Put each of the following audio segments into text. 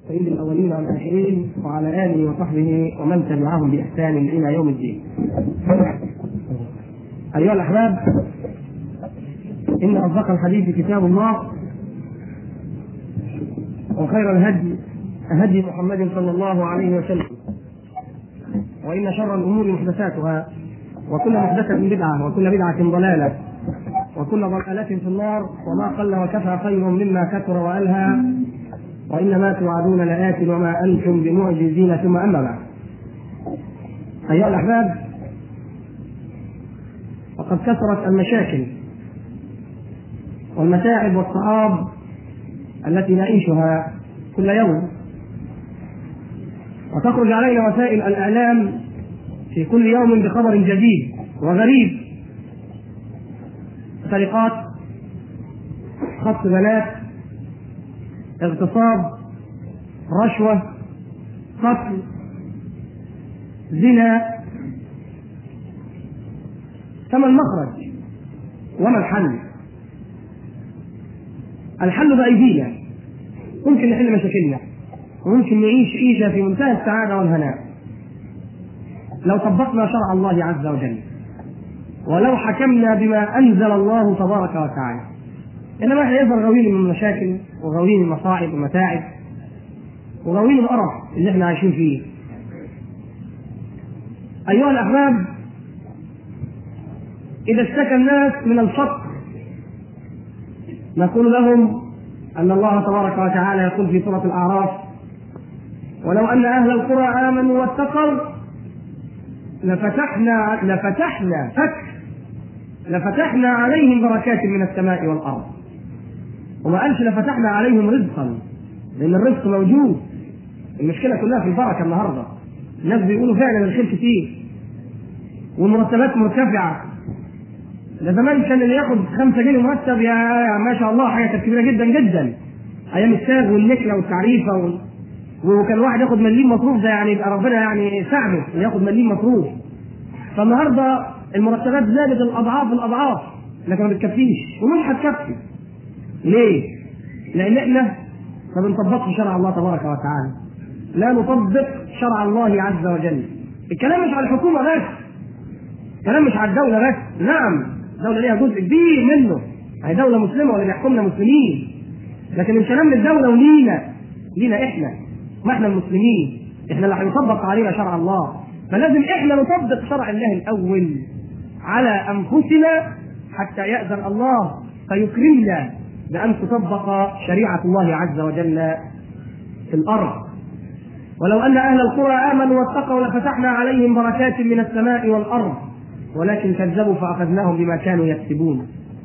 سيد الاولين والاخرين وعلى اله وصحبه ومن تبعهم باحسان الى يوم الدين. ايها الاحباب ان اصدق الحديث كتاب الله وخير الهدي هدي محمد صلى الله عليه وسلم وان شر الامور محدثاتها وكل محدثه بدعه وكل بدعه ضلاله وكل ضلالة في النار وما قل وكفى خير مما كثر وألهى وإنما توعدون لآت وما أنتم بمعجزين ثم أما بعد أيها الأحباب وقد كثرت المشاكل والمتاعب والصعاب التي نعيشها كل يوم وتخرج علينا وسائل الإعلام في كل يوم بخبر جديد وغريب سرقات خطف بنات اغتصاب رشوة قتل زنا فما المخرج وما الحل الحل بأيدينا ممكن نحل مشاكلنا وممكن نعيش عيشة في منتهى السعادة والهناء لو طبقنا شرع الله عز وجل ولو حكمنا بما انزل الله تبارك وتعالى انما احنا يظهر غاويين من المشاكل وغاويين المصاعب والمتاعب وغاويين القرف اللي احنا عايشين فيه ايها الاحباب اذا اشتكى الناس من الفقر نقول لهم ان الله تبارك وتعالى يقول في سوره الاعراف ولو ان اهل القرى امنوا واتقوا لفتحنا لفتحنا فتح لفتحنا عليهم بركات من السماء والارض وما قالش لفتحنا عليهم رزقا لان الرزق موجود المشكله كلها في البركه النهارده الناس بيقولوا فعلا الخير كتير والمرتبات مرتفعه ده زمان كان اللي ياخد 5 جنيه مرتب يا ما شاء الله حاجه كانت كبيره جدا جدا ايام الساغ والنكله والتعريفه وال... وكان واحد ياخد مليم مصروف ده يعني يبقى ربنا يعني ساعده ياخد مليم مصروف فالنهارده المرتبات زادت الاضعاف الاضعاف لكن ما بتكفيش ومش هتكفي ليه؟ لان احنا ما بنطبقش شرع الله تبارك وتعالى لا نطبق شرع الله عز وجل الكلام مش على الحكومه بس الكلام مش على الدوله بس نعم الدوله ليها جزء كبير منه هي دوله مسلمه واللي بيحكمنا مسلمين لكن الكلام للدوله ولينا لينا احنا ما احنا المسلمين احنا اللي هيطبق علينا شرع الله فلازم احنا نطبق شرع الله الاول على انفسنا حتى ياذن الله فيكرمنا بان تطبق شريعه الله عز وجل في الارض ولو ان اهل القرى امنوا واتقوا لفتحنا عليهم بركات من السماء والارض ولكن كذبوا فاخذناهم بما كانوا يكسبون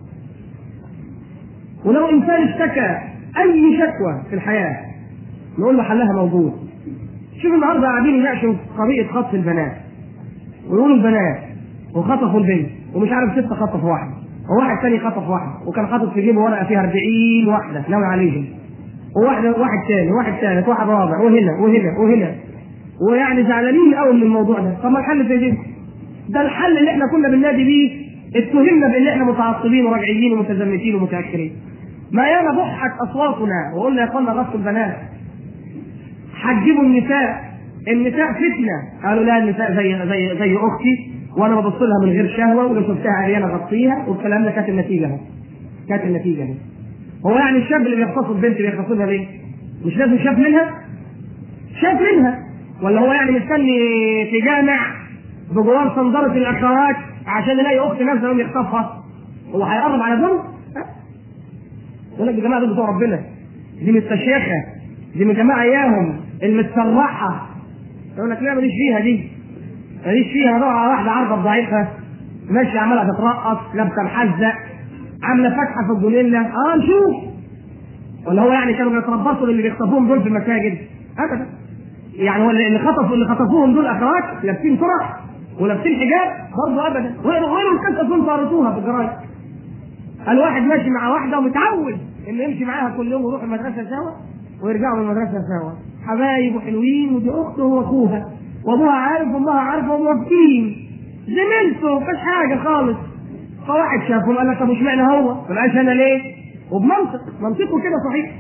ولو انسان اشتكى اي شكوى في الحياه نقول له حلها موجود شوف النهارده قاعدين يناقشوا قضيه خطف البنات ويقولوا البنات وخطفوا البنت ومش عارف ستة خطف واحدة وواحد ثاني خطف واحدة وكان خاطف في جيبه ورقة فيها 40 واحدة ناوي عليهم وواحدة واحد ثاني واحد ثالث واحد رابع وهنا وهنا وهنا ويعني زعلانين قوي من الموضوع ده طب ما الحل في ايه؟ ده الحل اللي احنا كنا بننادي بيه اتهمنا بان احنا متعصبين وراجعين ومتزمتين ومتاخرين ما ياما بحت اصواتنا وقلنا يا اخوانا غصب البنات هتجيبوا النساء النساء فتنه قالوا لا النساء زي زي زي اختي وانا ببص لها من غير شهوه ولو شفتها عريانه اغطيها والكلام ده كانت النتيجه اهو كانت النتيجه اهي هو يعني الشاب اللي بيختص البنت بيختصها ليه؟ مش لازم شاف منها؟ شاف منها ولا هو يعني مستني في جامع بجوار صندرة الاخوات عشان يلاقي اخت نازله يقوم يخطفها هو هيقرب على دول؟ يقول لك يا جماعه دول بتوع ربنا دي مستشيخه دي من جماعه اياهم المتسرحه يقول لك لا ماليش فيها دي ماليش فيها روعه واحده عارضه ضعيفه ماشيه عماله تترقص لابسه محزق عامله فتحه في الجنينه اه نشوف ولا هو يعني كانوا بيتربصوا اللي بيخطفوهم دول في المساجد ابدا يعني هو اللي خطفوا اللي خطفوهم دول اخوات لابسين فرح ولابسين حجاب برضه ابدا وغيروا القصه دول طاردوها في الجرايد الواحد ماشي مع واحده ومتعود انه يمشي معاها كل يوم ويروح المدرسه سوا ويرجعوا من المدرسه سوا حبايب وحلوين ودي اخته واخوها وابوها عارف وامها عارفه وموافقين زميلته مفيش حاجه خالص فواحد شافهم قال لك طب اشمعنى هو؟ ما بقاش انا ليه؟ وبمنطق منطقه كده صحيح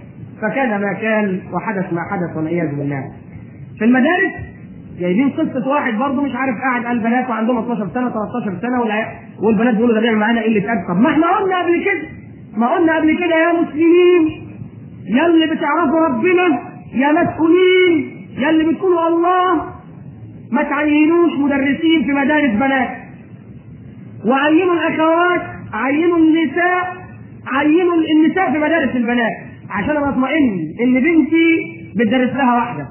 فكان ما كان وحدث ما حدث والعياذ بالله في المدارس جايبين قصه واحد برضه مش عارف قاعد قال بنات وعندهم 12 سنه 13 سنه والعيال والبنات بيقولوا ده بيعمل معانا قله ادب طب ما احنا قلنا قبل كده ما قلنا قبل كده يا مسلمين يا اللي بتعرفوا ربنا يا مسؤولين يا اللي بتقولوا الله ما تعينوش مدرسين في مدارس بنات وعينوا الاخوات عينوا النساء عينوا النساء في مدارس البنات عشان انا اطمئن ان بنتي بتدرس لها واحده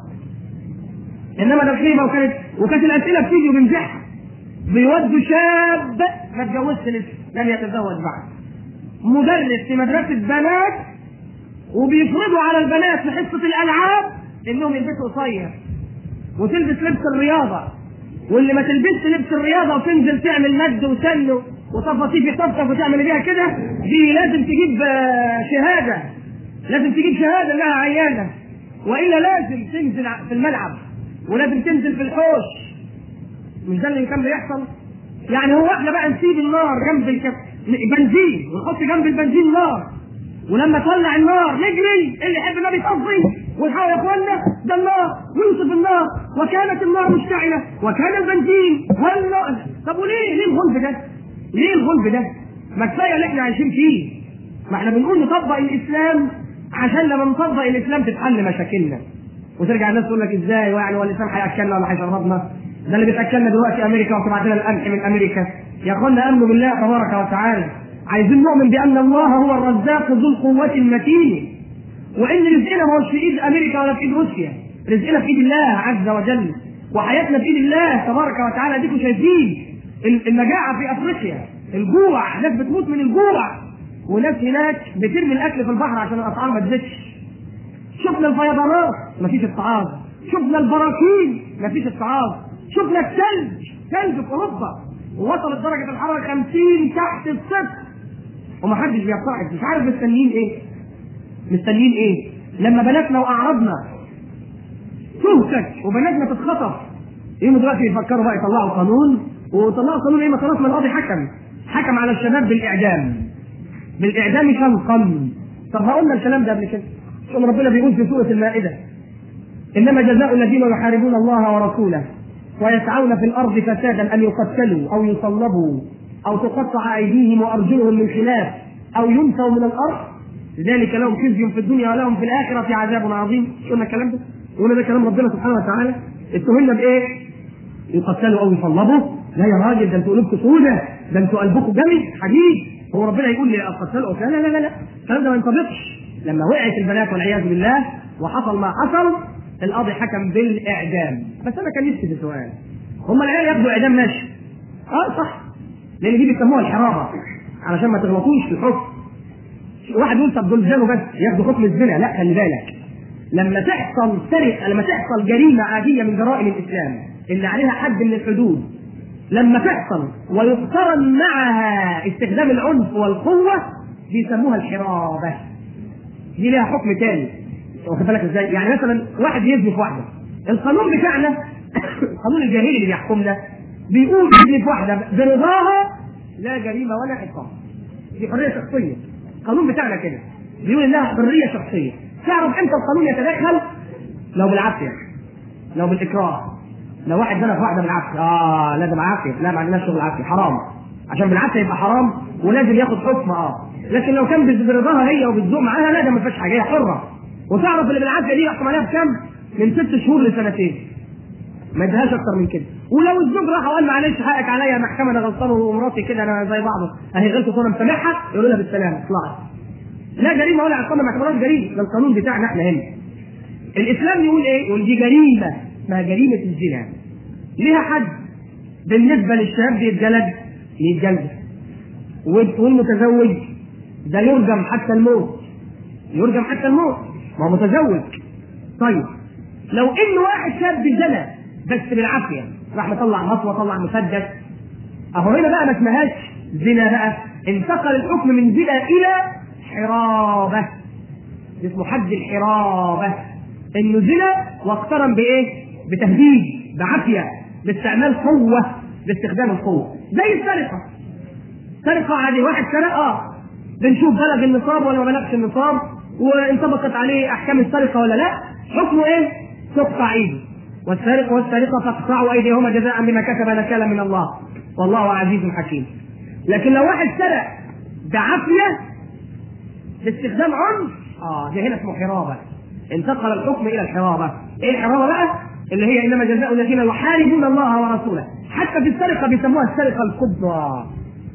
انما ده خيبه وكانت وكانت الاسئله بتيجي وبنزحها بيودوا شاب ما اتجوزش لسه لم يتزوج بعد مدرس في مدرسه بنات وبيفرضوا على البنات في حصه الالعاب انهم يلبسوا قصير وتلبس لبس الرياضه واللي ما تلبسش لبس الرياضه وتنزل تعمل مد وسن وطفطيف طفطف وتعمل بيها كده دي لازم تجيب شهاده لازم تجيب شهاده انها عيانه والا لازم تنزل في الملعب ولازم تنزل في الحوش مش ده اللي كان بيحصل يعني هو احنا بقى نسيب النار جنب الكف... بنزين ونحط جنب البنزين نار ولما تولع النار نجري اللي يحب النار يطفي ونحاول يا اخوانا ده النار ويوصف النار وكانت النار مشتعله وكان البنزين والنار طب وليه ليه الغلب ده؟ ليه الغلب ده؟ ما كفايه اللي احنا عايشين فيه ما احنا بنقول نطبق الاسلام عشان لما نطبق الاسلام تتحل مشاكلنا وترجع الناس تقول لك ازاي يعني هو الاسلام هياكلنا ولا هيشربنا ده اللي بتاكلنا دلوقتي امريكا وتبعت لنا القمح من امريكا يا اخوانا امنوا بالله تبارك وتعالى عايزين نؤمن بان الله هو الرزاق ذو القوه المتين وان رزقنا ما هوش في ايد امريكا ولا في ايد روسيا رزقنا في ايد الله عز وجل وحياتنا في ايد الله تبارك وتعالى اديكم شايفين المجاعه في افريقيا الجوع ناس بتموت من الجوع وناس هناك بترمي الاكل في البحر عشان الاسعار ما تزيدش شفنا الفيضانات مفيش اتعاظ شفنا البراكين مفيش اتعاظ شفنا الثلج ثلج في اوروبا ووصلت درجه الحراره 50 تحت الصفر ومحدش بيبتعد مش عارف مستنيين ايه مستنيين ايه لما بناتنا واعرضنا تهتك وبناتنا تتخطف يقوموا دلوقتي يفكروا بقى يطلعوا قانون وطلعوا قانون ايه ما خلاص ما القاضي حكم حكم على الشباب بالاعدام بالاعدام شنقا طب هقولنا الكلام ده قبل كده شوف ربنا بيقول في سوره المائده انما جزاء الذين يحاربون الله ورسوله ويسعون في الارض فسادا ان يقتلوا او يصلبوا او تقطع ايديهم وارجلهم من خلاف او ينفوا من الارض ذلك لهم خزي في الدنيا ولهم في الاخره عذاب عظيم قلنا الكلام ده قلنا ده كلام ربنا سبحانه وتعالى اتهمنا بايه؟ يقتلوا او يصلبوا لا يا راجل ده انتوا قلوبكم سودة ده انتوا قلبكم جامد حديد هو ربنا يقول لي اقتلوا لا لا لا لا الكلام ده ما ينطبقش لما وقعت البنات والعياذ بالله وحصل ما حصل القاضي حكم بالاعدام بس انا كان نفسي في سؤال هم العيال ياخدوا اعدام ماشي اه صح لان دي بيسموها الحرابه علشان ما تغلطوش في الحكم واحد يقول طب دول زانوا بس ياخدوا حكم الزنا لا خلي بالك لما تحصل سرقه لما تحصل جريمه عاديه من جرائم الاسلام اللي عليها حد من الحدود لما تحصل ويقترن معها استخدام العنف والقوه بيسموها الحرابه دي ليها حكم تاني واخد بالك ازاي؟ يعني مثلا واحد يزني في واحده القانون بتاعنا القانون الجاهلي اللي بيحكمنا بيقول يزني في واحده برضاها لا جريمه ولا عقاب دي حريه شخصيه القانون بتاعنا كده بيقول انها حريه شخصيه تعرف امتى القانون يتدخل؟ لو بالعافيه لو بالاكراه لو واحد زنى في واحده بالعافيه اه لازم عافيه لا ما عندناش شغل عافيه حرام عشان بالعافيه يبقى حرام ولازم ياخد حكم اه لكن لو كان برضاها هي وبالذوق معاها لا ده ما فيهاش حاجه هي حره وتعرف اللي بالعافيه دي يحكم عليها بكام؟ من ست شهور لسنتين ما يديهاش اكتر من كده ولو الزوج راح وقال معلش حقك عليا محكمه انا غلطان ومراتي كده انا زي بعضه اهي غلطت وانا مسامحها يقولوا لها بالسلامه اطلعي لا جريمه ولا عقاب ما اعتبرهاش جريمه ده القانون بتاعنا احنا هنا الاسلام يقول ايه؟ يقول دي جريمه اسمها جريمه الزنا ليها حد بالنسبه للشباب بيتجلد يتجلد والمتزوج ده يرجم حتى الموت يرجم حتى الموت ما هو متزوج طيب لو ان واحد شاب زنى بس بالعافيه راح مطلع مطوه طلع مسدس اهو هنا بقى ما اسمهاش زنا بقى انتقل الحكم من زنا الى حرابه اسمه حد الحرابه انه زنا واقترن بايه؟ بتهديد بعافيه باستعمال قوه باستخدام القوه زي السرقه سرقه عادي واحد سرق اه بنشوف بلغ النصاب ولا ما بلغش النصاب وانطبقت عليه احكام السرقه ولا لا حكمه ايه؟ تقطع ايده والسارق والسارقه فاقطعوا ايديهما جزاء بما كسب نكالا من الله والله عزيز حكيم لكن لو واحد سرق بعافيه باستخدام عنف اه ده هنا اسمه حرابه انتقل الحكم الى الحرابه ايه الحرابه بقى اللي هي انما جزاء الذين يحاربون الله ورسوله حتى في السرقه بيسموها السرقه الكبرى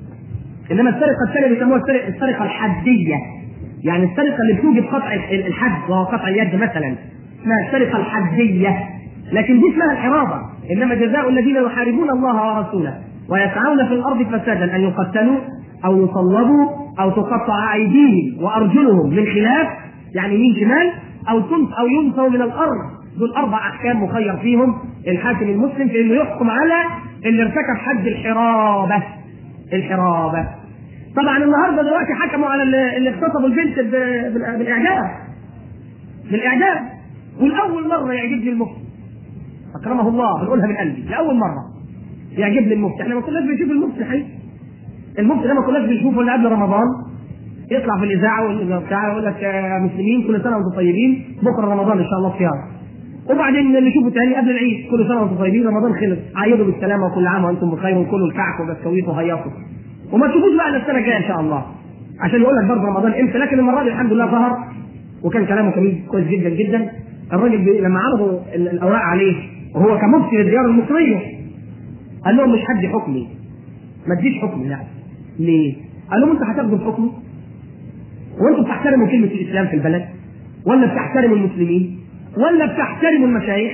انما السرقه الثانيه بيسموها السرقه السرقه الحديه يعني السرقه اللي بتوجب قطع الحد وهو قطع اليد مثلا اسمها السرقه الحديه لكن دي اسمها الحرابه انما جزاء الذين يحاربون الله ورسوله ويسعون في الارض فسادا ان يقتلوا او يصلبوا او تقطع ايديهم وارجلهم من خلاف يعني يمين شمال او تنف او ينفوا من الارض دول اربع احكام مخير فيهم الحاكم المسلم في انه يحكم على اللي ارتكب حد الحرابه الحرابه طبعا النهارده دلوقتي حكموا على اللي اللي اغتصبوا البنت ب- بال- بالاعدام بالاعدام والاول مره يعجبني المفتي اكرمه الله بنقولها من قلبي لاول مره يعجبني المفتي احنا ما كناش بنشوف المفتي الحقيقه المفتي ده ما كناش بنشوفه الا قبل رمضان يطلع في الاذاعه والبتاع يقول لك يا مسلمين كل سنه وانتم طيبين بكره رمضان ان شاء الله صيام وبعدين نشوفه تاني قبل العيد كل سنه وانتم طيبين رمضان خلص عيدوا بالسلامه وكل عام وانتم بخير وكلوا الكعك وبسكويت وهيصوا وما تشوفوش بقى إلا السنه الجايه ان شاء الله عشان يقول لك برضه رمضان امتى لكن المره دي الحمد لله ظهر وكان كلامه كويس كويس جدا جدا الراجل بي- لما عرضوا ال- الاوراق عليه وهو كمفتي للديار المصريه قال لهم مش حد حكمي ما تديش حكمي لا ليه؟ قال لهم انتوا هتاخدوا الحكم وانتوا بتحترموا كلمه الاسلام في البلد ولا بتحترموا المسلمين ولا بتحترموا المشايخ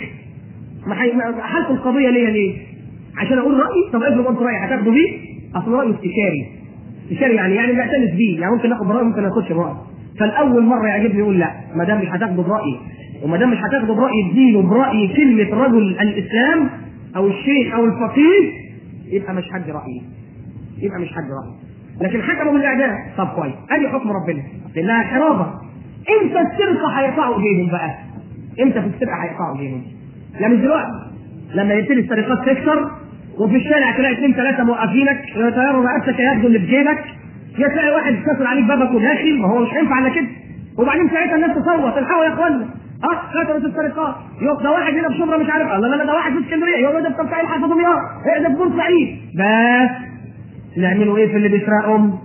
ما حي... ما- حالكم القضيه ليا ليه؟ عشان اقول رايي طب افرض قلت رايي هتاخدوا بيه اصل رايي استشاري استشاري يعني يعني بأتلف بيه يعني ممكن ناخد برايي ممكن ما ناخدش برايي فالاول مره يعجبني يقول لا ما دام مش هتاخدوا برايي وما دام مش هتاخدوا براي الدين وبراي كلمه رجل الاسلام او الشيخ او الفقيه يبقى مش حد رايي يبقى مش حد رايي لكن حكموا بالاعدام طب كويس ادي حكم ربنا لانها حرابه امتى السرقه هيقطعوا ايديهم بقى؟ امتى في السرقه هيقطعوا ايديهم؟ لا مش دلوقتي لما يبتدي السرقات تكثر وفي الشارع تلاقي اثنين ثلاثه موقفينك يطيروا رقبتك ياخدوا اللي في جيبك يا تلاقي واحد كسر عليك بابك وداخل ما هو مش هينفع الا كده وبعدين ساعتها الناس تصوت الحقوا يا اخوانا اه كثرت السرقات يقف ده واحد هنا في شبرا مش عارف الله لا لا ده واحد في اسكندريه يقول ده بتاع الحاج دمياط ايه ده في بورسعيد بس نعملوا ايه في اللي بيسرقهم؟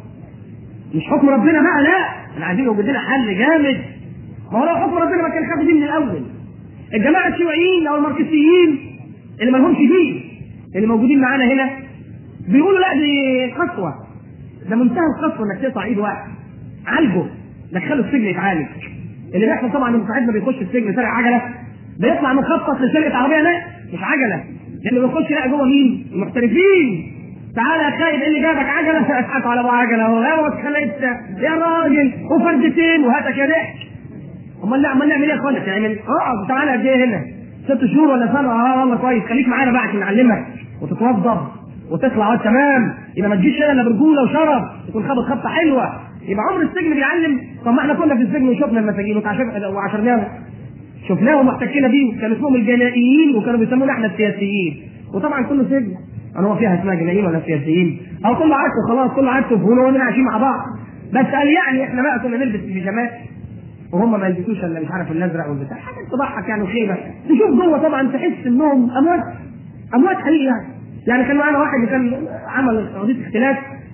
مش حكم ربنا بقى لا احنا عايزين يوجد لنا حل جامد ما هو لو حكم ربنا ما كان خد دي من الاول الجماعه الشيوعيين او الماركسيين اللي ما لهمش دين اللي موجودين معانا هنا بيقولوا لا دي قسوه ده منتهى القسوه انك تقطع ايد واحد عالجه دخله السجن يتعالج اللي بيحصل طبعا ان صاحبنا بيخش السجن سرق عجله بيطلع مخطط لسرقه عربيه لا مش عجله لانه بيخش يلاقي جوه مين؟ المحترفين تعالى يا خايب ايه اللي جابك عجله اضحك على ابو عجله اهو يا بس خليت يا راجل وفردتين وهاتك يا ضحك امال لا امال نعمل ايه يا اخوانا؟ تعمل اقعد تعالى قد ايه هنا؟ ست شهور ولا سنه اه والله كويس خليك معانا بقى عشان نعلمك وتتوظف وتطلع وقت تمام يبقى ما تجيش هنا الا برجوله وشرف تكون خبط خبطه حلوه يبقى عمر السجن بيعلم طب ما احنا كنا في السجن وشفنا المساجين وعشر- وعشرناهم شفناهم واحتكينا بيهم كانوا اسمهم الجنائيين وكانوا بيسمونا احنا السياسيين وطبعا كله سجن انا هو فيها اسمها جنائيين ولا سياسيين او كله عارفه خلاص كله عارفه وهنا وانا عايشين مع بعض بس قال يعني احنا بقى كنا نلبس بيجامات وهم ما يلبسوش الا مش عارف الازرق والبتاع حاجه تضحك يعني وخيبه تشوف جوه طبعا تحس انهم اموات اموات حقيقي يعني يعني كان معانا واحد اللي كان عمل قضيه اختلاس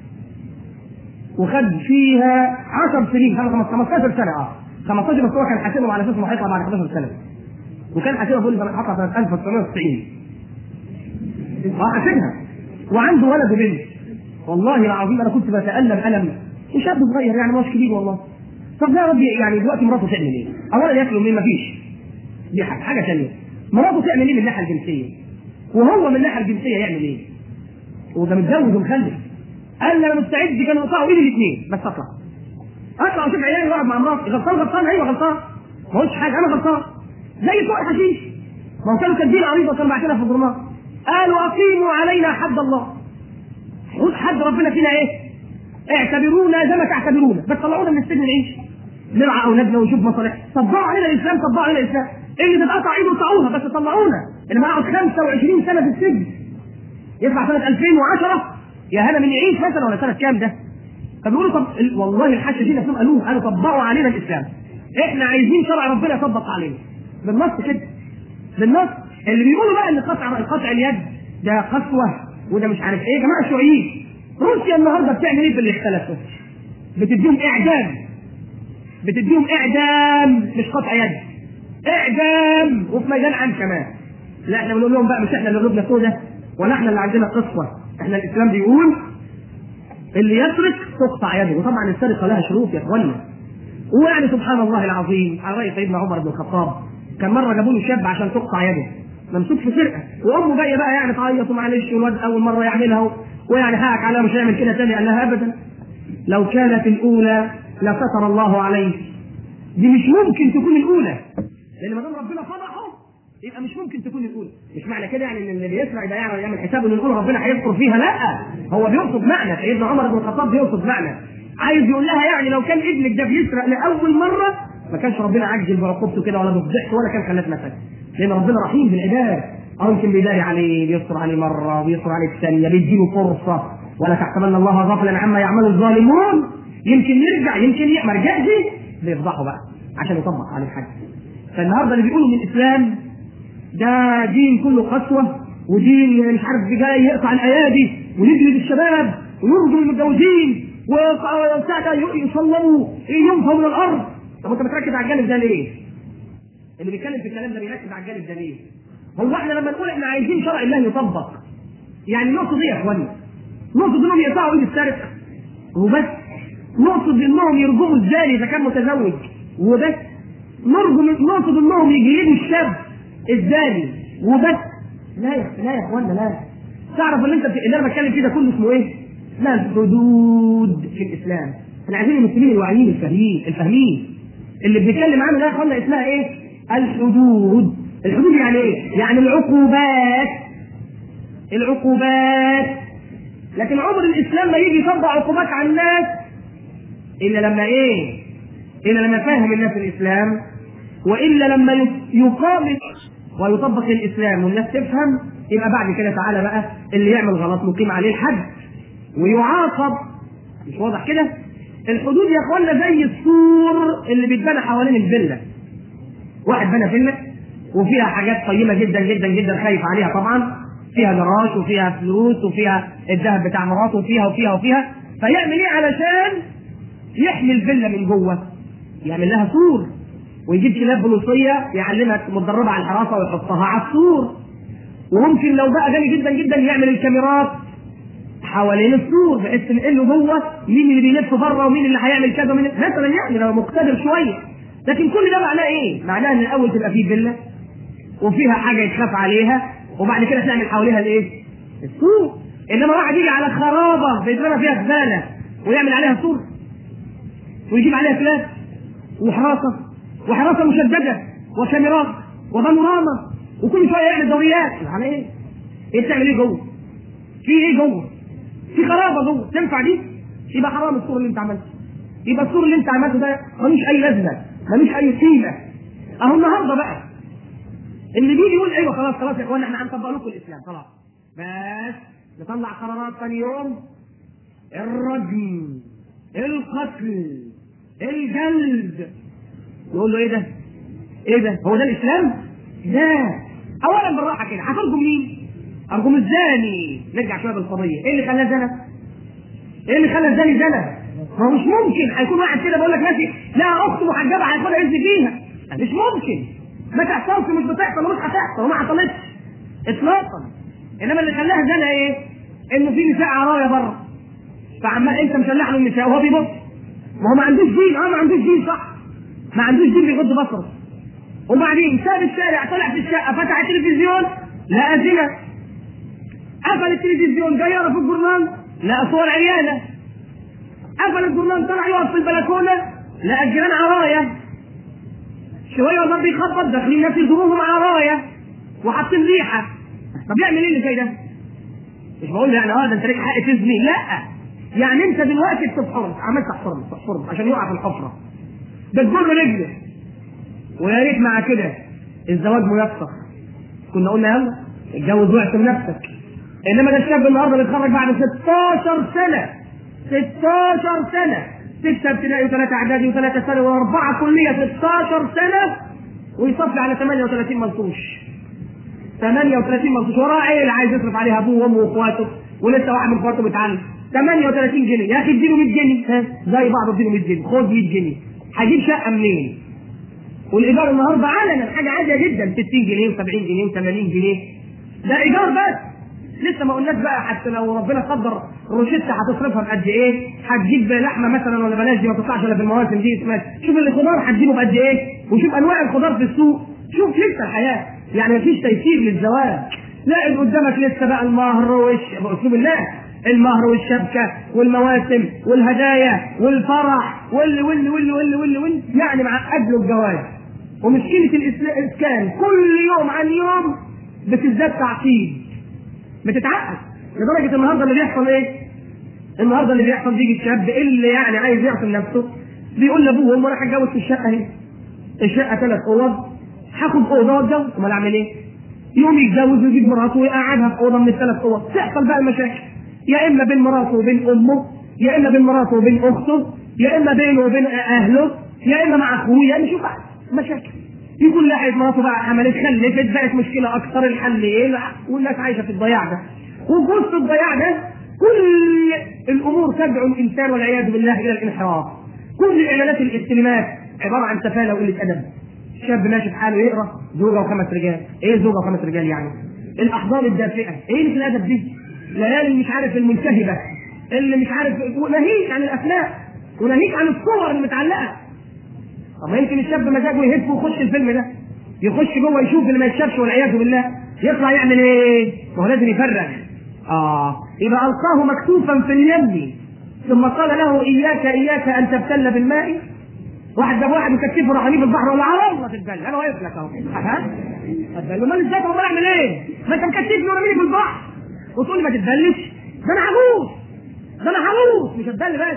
وخد فيها 10 سنين خد 15 سنه اه 15 بس هو كان حاسبهم على اساس انه هيطلع بعد 11 سنه وكان حاسبها بيقول لي هطلع سنه 1990 اه حاسبها وعنده ولد وبنت والله العظيم انا كنت بتالم الم وشاب صغير يعني مش كبير والله طب ده يا ربي يعني دلوقتي مراته تعمل ايه؟ اولا ياكلوا منين؟ مفيش دي حاجه حاجه ثانيه مراته تعمل ايه من الناحيه الجنسيه؟ وهو من الناحيه الجنسيه يعمل ايه؟ وده متجوز ومخلف قال لي انا مستعد كانوا يقطعوا ايدي الاثنين بس اطلع اطلع واشوف عيالي واقعد مع مراتي غلطان غلطان ايوه غلطان ما قلتش حاجه انا غلطان زي سوق الحشيش ما هو كانوا كاتبين عريضه وكانوا باعتينها في الجورنال قالوا اقيموا علينا حد الله حدود حد ربنا فينا ايه؟ اعتبرونا زي ما تعتبرونا بس طلعونا من السجن نعيش نرعى اولادنا ونشوف مصالح طبقوا علينا الاسلام طبقوا علينا الاسلام اللي تتقطع ايده طلعوها بس طلعونا اللي معاه 25 سنه في السجن يدفع سنه 2010 يا هلا من يعيش مثلا ولا سنه كام ده؟ فبيقولوا طب والله الحشه دي نفسهم قالوها قالوا طبقوا علينا الاسلام احنا عايزين شرع ربنا يطبق علينا بالنص كده بالنص اللي بيقولوا بقى ان قطع قطع اليد ده قسوه وده مش عارف ايه يا جماعه شيوعيين روسيا النهارده بتعمل ايه في اللي اختلفوا؟ بتديهم اعدام بتديهم اعدام مش قطع يد اعدام وفي ميدان عام كمان لا احنا بنقول لهم بقى مش احنا اللي قلوبنا سودة ولا احنا اللي عندنا قسوه احنا الاسلام بيقول اللي يسرق تقطع يده وطبعا السرقه لها شروط يا اخوانا ويعني سبحان الله العظيم على راي سيدنا عمر بن الخطاب كان مره جابوا له شاب عشان تقطع يده ممسوك في سرقه وامه جايه بقى يعني تعيط ومعلش والواد اول مره يعملها ويعني حقك عليها مش هيعمل كده تاني قال لها ابدا لو كانت الاولى لستر الله عليه دي مش ممكن تكون الاولى لان ما دام ربنا فضحه يبقى مش ممكن تكون الاولى مش معنى كده يعني ان اللي بيسرع ده يعني يعمل حساب ان الاولى ربنا هيذكر فيها لا هو بيقصد معنى سيدنا عمر بن الخطاب بيقصد معنى عايز يقول لها يعني لو كان ابنك ده بيسرق لاول مره ما كانش ربنا عجل بعقوبته كده ولا بفضحته ولا كان خلاه مثلا لان ربنا رحيم بالعباد او يمكن بيداري عليه بيستر عليه مره وبيستر عليه الثانيه بيديله فرصه ولا تحسبن الله غافلا عما يعمل الظالمون يمكن يرجع يمكن ي... ما رجعش بيفضحه بقى عشان يطبق عليه حاجه فالنهارده اللي بيقولوا من الاسلام ده دين كله قسوه ودين مش عارف جاي يقطع الايادي ويجلد الشباب ويرجم المتجوزين وساعتها يصلوا ينفوا من الارض طب انت بتركز على الجانب ده ليه؟ اللي بيتكلم في الكلام ده بيركز على الجانب ده ليه؟ هو احنا لما نقول احنا عايزين شرع الله يطبق يعني نقصد ايه يا اخوانا؟ نقصد انهم يقطعوا ايد السارق وبس نقصد انهم يرجموا الزاني اذا كان متزوج وبس نرجم نقصد انهم يجلدوا الشاب الزاني وبس لا يا لا يا اخوانا لا تعرف اللي انت اللي انا بتكلم فيه ده كله اسمه ايه؟ اسمها الحدود في الاسلام احنا عايزين المسلمين الواعيين الفاهمين الفاهمين اللي بنتكلم عنه ده يا اخوانا اسمها ايه؟ الحدود الحدود يعني ايه؟ يعني العقوبات العقوبات لكن عمر الاسلام ما يجي يطبق عقوبات على الناس الا لما ايه؟ الا لما يفهم الناس الاسلام والا لما يقام ويطبق الاسلام والناس تفهم يبقى بعد كده تعالى بقى اللي يعمل غلط نقيم عليه الحد ويعاقب مش واضح كده؟ الحدود يا اخوانا زي السور اللي بيتبنى حوالين الفيلا واحد بنى فيلا وفيها حاجات قيمه جدا جدا جدا خايف عليها طبعا فيها جراج وفيها فلوس وفيها الذهب بتاع مراته وفيها وفيها وفيها فيعمل ايه علشان يحمي الفيلا من جوه يعمل لها سور ويجيب كلاب بوليسيه يعلمها متدربه على الحراسه ويحطها على السور وممكن لو بقى غني جدا جدا يعمل الكاميرات حوالين السور بحيث تنقله جوه مين اللي بيلف بره ومين اللي هيعمل كذا ومين مثلا يعني لو مقتدر شويه لكن كل ده معناه ايه؟ معناه ان الاول تبقى فيه فيلا وفيها حاجه يتخاف عليها وبعد كده تعمل حواليها الايه؟ السور انما واحد يجي على خرابه بيترمى فيها زباله ويعمل عليها سور ويجيب عليها كلاب وحراسه وحراسه مشدده وكاميرات وبانوراما وكل شويه يعمل دوريات على ايه؟ ايه بتعمل ايه جوه؟ في ايه جوه؟ في خرابه جوه تنفع دي؟ يبقى حرام السور اللي انت عملته يبقى السور اللي انت عملته ده ملوش اي لازمه ملوش اي قيمه اهو النهارده بقى اللي بيجي يقول ايوه خلاص خلاص يا اخوانا احنا هنطبق لكم الاسلام خلاص بس نطلع قرارات ثاني يوم الرجم القتل الجلد نقول له ايه ده؟ ايه ده؟ هو ده الاسلام؟ لا اولا بالراحه كده هترجم مين؟ ارجم الزاني نرجع شويه بالقضيه ايه اللي خلاه زنا؟ ايه اللي خلى الزاني زنا؟ ما هو مش ممكن هيكون واحد كده بيقول لك ماشي لا اخت محجبه هياخدها عز فيها مش ممكن ما تحصلش مش بتحصل ومش هتحصل وما حصلتش اطلاقا انما اللي خلاها زنا ايه؟ انه في نساء عرايا بره فعمال انت مشلح له النساء وهو بيبص ما هو ما عندوش دين اه ما عندوش دين صح ما عندوش دين بيغض بصره وبعدين ساب الشارع طلع في الشقه فتح التلفزيون لقى زنا قفل التلفزيون جاي يقرا في الجورنال لقى صور عياله قفل الجورنال طلع يقف في البلكونه لقى الجيران عرايا شويه والله بيخبط داخلين ناس يضربوهم عرايا وحاطين ريحه طب يعمل ايه اللي زي ده؟ مش بقول له يعني اه ده انت ليك حق تزني لا يعني انت دلوقتي بتحفر عملت تحفر تحفر عشان يقع في الحفره بتجر رجله ويا ريت مع كده الزواج ميسر كنا قلنا يلا اتجوز واعصم نفسك انما ده الشاب النهارده بيتخرج بعد 16 سنه 16 سنه ستة ابتدائي وثلاثة اعدادي وثلاثة ثانوي واربعة كلية 16 سنة ويصفي على 38 منصوش 38 منصوش وراه عيل عايز يصرف عليها ابوه وامه واخواته ولسه واحد من اخواته بيتعلم 38 جنيه يا اخي اديله 100 جنيه ها زي بعض اديله 100 جنيه خد 100 جنيه هجيب شقه منين؟ والايجار النهارده علنا حاجه عاليه جدا 60 جنيه و70 جنيه و80 جنيه ده ايجار بس لسه ما قلناش بقى حتى لو ربنا قدر روشته هتصرفها بقد ايه؟ هتجيب لحمه مثلا ولا بلاش دي ما تطلعش الا في المواسم دي شوف الخضار هتجيبه بقد ايه؟ وشوف انواع الخضار في السوق شوف لسه الحياه يعني مفيش تيسير للزواج لا قدامك لسه بقى المهر وش باسلوب الله المهر والشبكه والمواسم والهدايا والفرح واللي واللي واللي واللي واللي, واللي. يعني معقد له الجواز ومشكله الاسكان كل يوم عن يوم بتزداد تعقيد بتتعقد لدرجه النهارده اللي بيحصل ايه؟ النهارده اللي بيحصل بيجي الشاب اللي يعني عايز يعصم نفسه بيقول لابوه وامه انا هتجوز في الشقه اهي الشقه ثلاث اوض هاخد اوضه واتجوز امال اعمل ايه؟ يقوم يتجوز ويجيب مراته ويقعدها في اوضه من الثلاث اوض تحصل بقى المشاكل يا اما بين مراته وبين امه يا اما بين مراته وبين اخته يا اما بينه وبين اهله يا اما مع اخوه يعني شوف بقى مشاكل يقول لحقت مراته بقى عملت خلفت بقت مشكله اكثر الحل ايه والناس عايشه في الضياع ده وفي وسط الضياع ده كل الامور تدعو الانسان والعياذ بالله الى الانحراف كل اعلانات الاستلمات عباره عن تفاهه وقله ادب شاب ماشي في حاله يقرا زوجه وخمس رجال ايه زوجه وخمس رجال يعني الاحضان الدافئه ايه اللي في الادب دي ليالي مش عارف المنتهبه اللي مش عارف ناهيك عن الافلام وناهيك عن الصور المتعلقه طب ما يمكن الشاب مزاجه يهف ويخش الفيلم ده يخش جوه يشوف اللي ما يتشافش والعياذ بالله يطلع يعمل ايه؟ ما هو لازم يفرغ اه يبقى القاه مكتوفا في اليم ثم قال له اياك اياك ان تبتل بالماء واحد جاب واحد مكتفه راح في البحر ولا على الله تتبل انا واقف لك اهو ها اتبل امال ازاي طب اعمل ايه؟ ما انت مكتفني ورميني في البحر وتقول لي ما تتبلش ده انا هموت ده انا هموت مش هتبل بس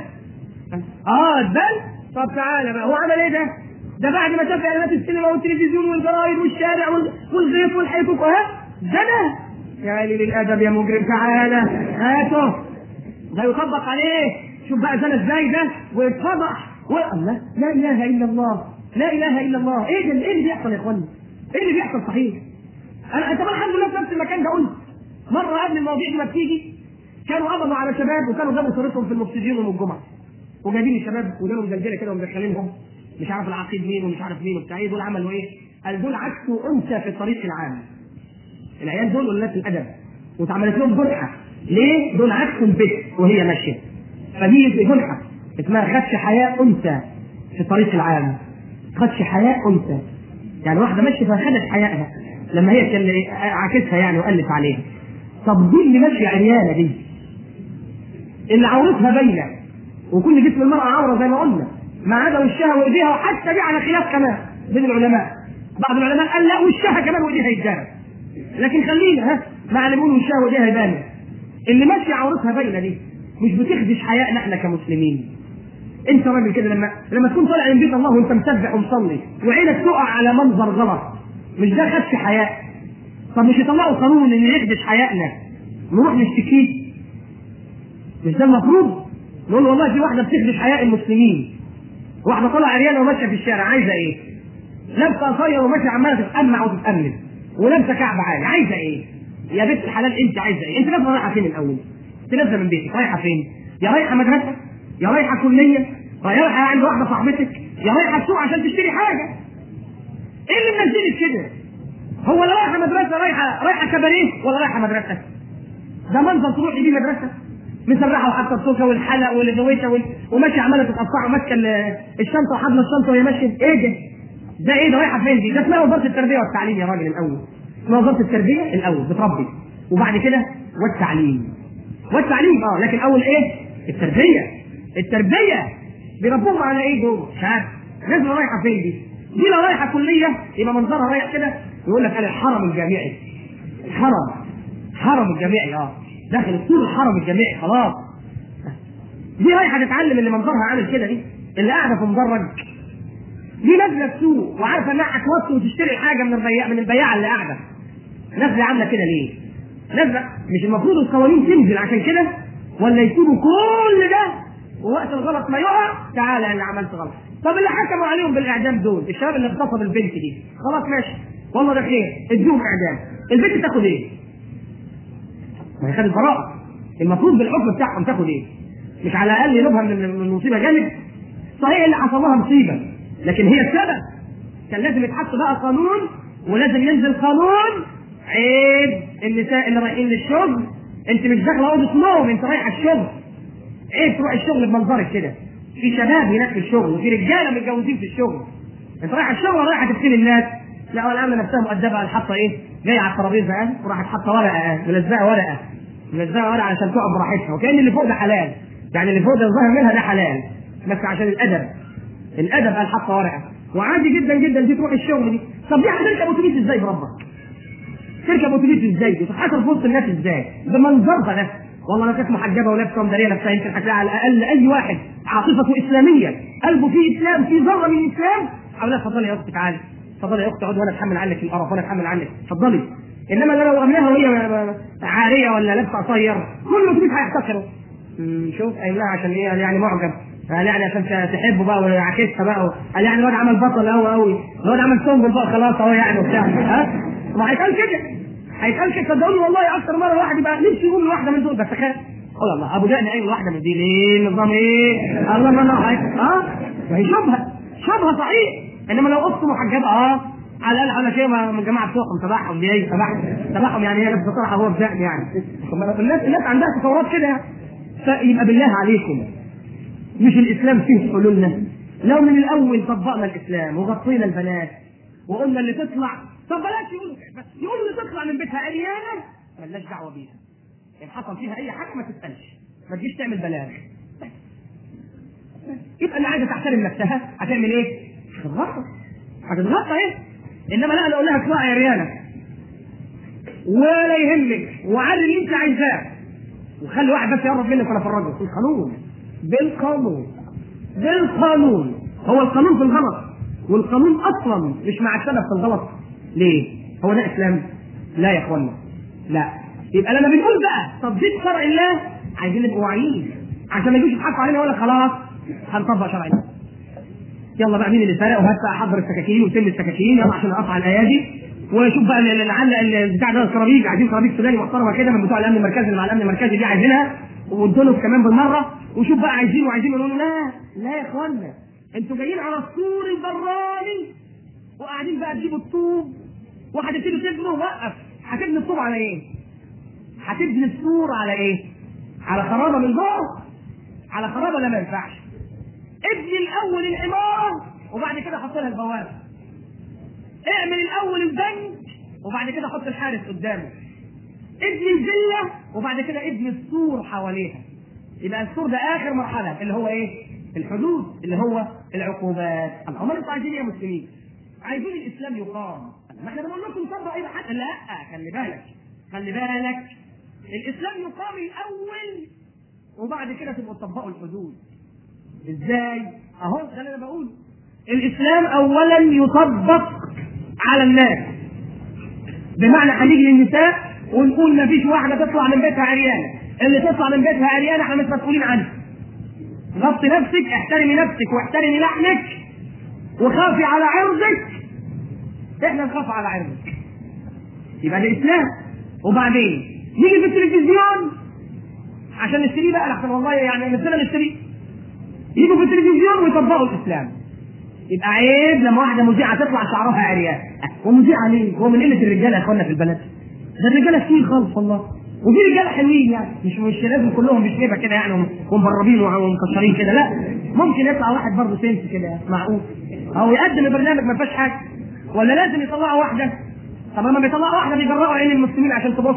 اه اتبل طب تعالى بقى هو عمل ايه ده؟ ده بعد ما شاف اعلانات السينما والتلفزيون والجرايد والشارع والغيط والحيطوك ها زنى يا قليل الادب يا مجرم تعالى هاته ده يطبق عليه شوف بقى زنى ازاي ده ويتفضح الله لا اله الا الله لا اله الا الله ايه ده ايه اللي بيحصل يا اخوانا؟ ايه اللي بيحصل صحيح؟ انا طب الحمد لله في نفس المكان ده قلت مره قبل المواضيع دي ما بتيجي كانوا قبضوا على شباب وكانوا جابوا صورتهم في المفسدين يوم الجمعه وجايبين الشباب وجابوا مزلزله كده ومدخلينهم مش عارف العقيد مين ومش عارف مين وبتاع ايه دول عملوا ايه؟ قال دول عكسوا انثى في الطريق العام. العيال دول ولاد الادب واتعملت لهم جنحه ليه؟ دول عكسوا البت وهي ماشيه. فدي جنحه اسمها خدش حياء انثى في الطريق العام. خدش حياء انثى. يعني واحده ماشيه فخدت حيائها لما هي كان عاكسها يعني وقلت عليها. طب دي اللي ماشيه عريانه دي اللي عورتها باينه وكل جسم المراه عوره زي ما قلنا ما عدا وشها وايديها وحتى دي على خلاف كمان بين العلماء بعض العلماء قال لا وشها كمان وايديها يتجرى لكن خلينا ها مع اللي بيقولوا وشها وايديها يبان اللي ماشيه عورتها باينه دي مش بتخدش حيائنا احنا كمسلمين انت راجل كده لما لما تكون طالع من بيت الله وانت مسبح ومصلي وعينك تقع على منظر غلط مش ده خدش حياء طب مش يطلعوا قانون ان يخدش حيائنا نروح نشتكيه مش ده المفروض نقول والله في واحده بتخدش حياء المسلمين واحده طالعه عريانه وماشيه في الشارع عايزه ايه؟ لابسه قصير وماشيه عماله تتأمع وتتأمل ولابسه كعب عالي عايزه ايه؟ يا بنت الحلال انت عايزه ايه؟ انت نازله رايحه فين الاول؟ انت نازله من بيتك رايحه فين؟ يا رايحه مدرسه يا رايحه كليه يا رايحه عند واحده صاحبتك يا رايحه السوق عشان تشتري حاجه ايه اللي منزلك كده؟ هو لا رايحه مدرسه رايحه رايحه كباريه ولا رايحه مدرسه؟ ده منظر تروحي بيه مدرسه مسرحه وحاطه السوكه والحلق والغويشه وال... وماشيه عماله تتقطع وماسكه الشنطه وحاضنه الشنطه وهي ماشيه ايه ده؟ ده ايه ده رايحه فين دي؟ ده اسمها وزاره التربيه والتعليم يا راجل الاول. اسمها وزاره التربيه الاول بتربي وبعد كده والتعليم. والتعليم اه لكن اول ايه؟ التربيه. التربيه بيربوهم على ايه دول؟ مش عارف. الناس اللي رايحه فين دي؟ دي لو رايحه كليه يبقى منظرها رايح كده يقول لك انا الحرم الجامعي. الحرم حرم الجامعي اه داخل السور الحرم الجامعي خلاص دي رايحه تتعلم اللي منظرها عامل كده دي اللي قاعده في مدرج دي نازله السوق وعارفه انها هتوصل وتشتري حاجه من البياع من البياعه اللي قاعده نازله عامله كده ليه؟ نازله مش المفروض القوانين تنزل عشان كده ولا يسيبوا كل ده ووقت الغلط ما يقع تعالى انا عملت غلط طب اللي حكموا عليهم بالاعدام دول الشباب اللي اغتصب البنت دي خلاص ماشي والله ده خير ادوهم اعدام البنت تاخد ايه؟ ما هي خدت براءة المفروض بالحكم بتاعهم تاخد ايه؟ مش على الاقل ينوبها من من مصيبه جامد صحيح اللي حصل لها مصيبه لكن هي السبب كان لازم يتحط بقى قانون ولازم ينزل قانون عيب النساء اللي رايحين للشغل انت مش داخله اوضه نوم انت رايحه الشغل عيب تروح الشغل بمنظرك كده في شباب هناك في الشغل وفي رجاله متجوزين في الشغل انت رايحه الشغل ولا رايحه تفتني الناس لا ولا عامله نفسها مؤدبه على حاطه ايه جايه على الترابيزه اه وراحت حاطه ورقه اه ملزقه ورقه ملزقه ورقه عشان تقعد براحتها وكان اللي فوق ده حلال يعني اللي فوق ده الظاهر منها ده حلال بس عشان الادب الادب قال حاطه ورقه وعادي جدا جدا دي تروح الشغل دي طب دي هتركب اتوبيس ازاي بربك؟ تركب اتوبيس ازاي؟ وتتحاسب في وسط الناس ازاي؟ بمنظرها ده والله لو كانت محجبه ولابسه ومداريه نفسها يمكن هتلاقي على الاقل اي واحد عاطفته اسلاميه قلبه فيه اسلام فيه ذره من الاسلام اقول لها اتفضلي يا اختي تعالي اتفضلي يا اختي اقعدي وانا اتحمل عنك القرف وانا اتحمل عنك اتفضلي انما لو رميناها وهي عاريه ولا لابسه قصير كل اتوبيس هيحتكره أمم، شوف قايل لها عشان ايه قال يعني معجب قال يعني عشان تحبه بقى ويعكسها بقى قال يعني الواد عمل بطل قوي قوي الواد عمل سنبل بقى خلاص اهو يعني وبتاع ها ما هيتقال كده هيتقال كده صدقوني والله اكثر مره واحد يبقى نفسي يقول لواحده من دول بس خير قول الله ابو دقن قايل واحده من دي ليه نظام ايه الله ما الله اه ما هي شبهه شبهه صحيح انما لو اخته محجبه اه على الاقل على شيء من جماعه بتوعهم تبعهم دي ايه تبعهم تبعهم يعني هي لابسه طرحه هو بدقن يعني الناس الناس عندها تصورات كده يعني فيبقى بالله عليكم مش الاسلام فيه حلولنا لو من الاول طبقنا الاسلام وغطينا البنات وقلنا اللي تطلع طب بلاش يقولوا بس يقولوا اللي تطلع من بيتها عريانه ملناش دعوه بيها ان حصل فيها اي حاجه ما تسالش ما تجيش تعمل بلاغ يبقى اللي عايزه تحترم نفسها هتعمل ايه؟ هتتغطى هتتغطى ايه؟ انما لا انا اقول لها اطلعي عريانه ولا يهمك وعلي اللي انت عايزاه وخلي واحد بس يقرب منك ولا فرجه بالقانون بالقانون بالقانون هو القانون في الغلط والقانون اصلا مش مع السبب في الغلط ليه؟ هو ده اسلام؟ لا يا اخوانا لا يبقى لما بنقول بقى تطبيق شرع الله عايزين نبقى واعيين عشان ما يجوش يضحكوا علينا ولا خلاص هنطبق شرع الله يلا بقى مين اللي سرق وهات بقى حضر السكاكين وسم السكاكين يلا عشان اقطع الايادي وشوف بقى اللي نعلق البتاع ده الكرابيج عايزين كرابيج سوداني محترمه كده من بتوع الامن المركزي اللي مع الامن المركزي دي عايزينها والدولف كمان بالمره وشوف بقى عايزين وعايزين يقولوا لا لا يا اخوانا انتوا جايين على السور البراني وقاعدين بقى تجيبوا الطوب وهتبتدوا تبنوا وقف هتبني الطوب على ايه؟ هتبني السور على ايه؟ على خرابه من جوه على خرابه لا ما ينفعش ابني الاول العماره وبعد كده حط لها البوابه اعمل الاول البنك وبعد كده حط الحارس قدامه ابني الفيلا وبعد كده ابني السور حواليها يبقى السور ده اخر مرحله اللي هو ايه؟ الحدود اللي هو العقوبات هم انتوا عايزين ايه يا مسلمين؟ عايزين الاسلام يقام ما احنا بنقول لكم طبق ايه حتى لا خلي بالك خلي بالك الاسلام يقام الاول وبعد كده تبقوا تطبقوا الحدود ازاي؟ اهو ده اللي انا بقوله الاسلام اولا يطبق على الناس بمعنى هنيجي للنساء ونقول ما فيش واحده تطلع من بيتها عريانه اللي تطلع من بيتها عريانه احنا مش مسؤولين عنها غطي نفسك احترمي نفسك واحترمي لحمك وخافي على عرضك احنا نخاف على عرضك يبقى ده اسلام وبعدين نيجي في التلفزيون عشان نشتريه بقى لحسن والله يعني نفسنا نشتريه يجوا في التلفزيون ويطبقوا الاسلام يبقى عيب لما واحده مذيعه تطلع شعرها عريان ومذيعه ليه؟ هو من قله الرجاله يا اخوانا في البلد ده الرجاله كتير خالص والله وفي رجاله حلوين يعني مش مش لازم كلهم بشنيبه كده يعني ومبربين ومكشرين كده لا ممكن يطلع واحد برضه سنس كده معقول او يقدم البرنامج ما فيهاش حاجه ولا لازم يطلعوا واحده طب لما بيطلعوا واحده بيجرأوا عين المسلمين عشان تبص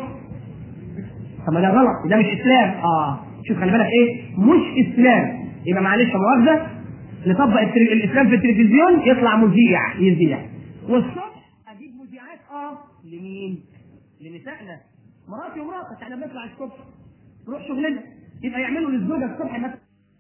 طب ما ده غلط ده مش اسلام اه شوف خلي بالك ايه مش اسلام يبقى معلش مؤاخذه نطبق التر- الاسلام في التلفزيون يطلع مذيع يذيع والصبح اجيب مذيعات اه لمين؟ لنسائنا مراتي ومراتك احنا بنطلع الصبح نروح شغلنا يبقى يعملوا للزوجه الصبح مثلا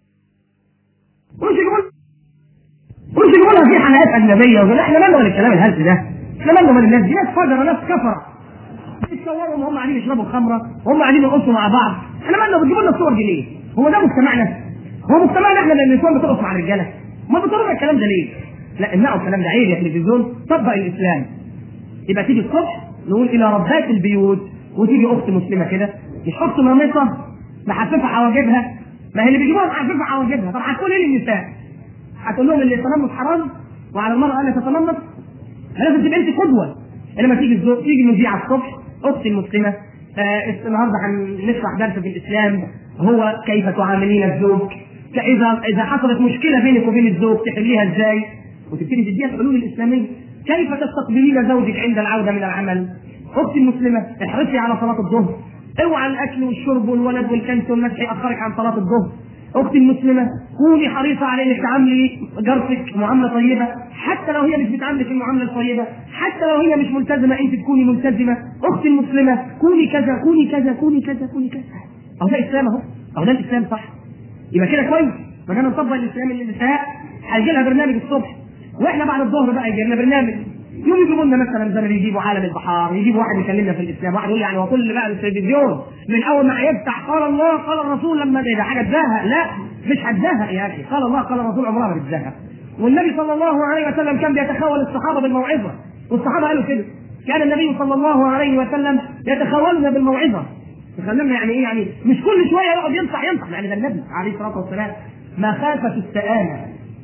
وش يقول وش يقولها في حلقات اجنبيه وكده احنا مالنا من الكلام الهلس ده احنا مالنا من الناس دي ناس فجره ناس كفره بيتصوروا وهم قاعدين يشربوا خمره وهم قاعدين يرقصوا مع بعض احنا مالنا بتجيبوا لنا الصور دي ليه؟ هو ده مجتمعنا؟ هو مجتمعنا احنا اللي النسوان بترقص مع الرجاله ما بتطلع الكلام ده ليه؟ لا امنعوا الكلام ده عيب يا تلفزيون طبق الاسلام يبقى تيجي الصبح نقول الى ربات البيوت وتيجي اخت مسلمه كده مش اخت مامتها محففه حواجبها ما هي اللي بيجيبوها محففه حواجبها طب هتقول ايه للنساء؟ هتقول لهم اللي يتنمط حرام وعلى المرأة ألا تتنمط لازم تبقى أنت قدوة لما تيجي الزوج تيجي مذيعة الصبح أختي المسلمة آه النهارده هنشرح درس في الإسلام هو كيف تعاملين الزوج إذا إذا حصلت مشكلة بينك وبين الزوج تحليها إزاي وتبتدي تديها الحلول الإسلامية كيف تستقبلين زوجك عند العودة من العمل أختي المسلمة احرصي على صلاة الظهر اوعى الأكل والشرب والولد والكنس والمسح يأخرك عن صلاة الظهر اختي المسلمه كوني حريصه على انك تعاملي جارتك معامله طيبه حتى لو هي مش بتعاملك المعامله الطيبه حتى لو هي مش ملتزمه انت تكوني ملتزمه اختي المسلمه كوني كذا كوني كذا كوني كذا كوني كذا اهو ده اسلام اهو اهو ده الاسلام صح يبقى كده كويس ما دام نطبق الاسلام للنساء هيجي لها برنامج الصبح واحنا بعد الظهر بقى يجي لنا برنامج يوم يجيبوا لنا مثلا زي ما بيجيبوا عالم البحار يجيبوا واحد يكلمنا في الاسلام واحد يقول يعني هو كل بقى التلفزيون من اول ما يفتح قال الله قال الرسول لما ده حاجه تزهق لا مش هتزهق يا اخي قال الله قال الرسول عمرها ما بتزهق والنبي صلى الله عليه وسلم كان بيتخول الصحابه بالموعظه والصحابه قالوا كده كان النبي صلى الله عليه وسلم يتخولنا بالموعظه تخلمنا يعني ايه يعني مش كل شويه يقعد ينصح ينصح يعني ده النبي عليه الصلاه والسلام مخافه السآمه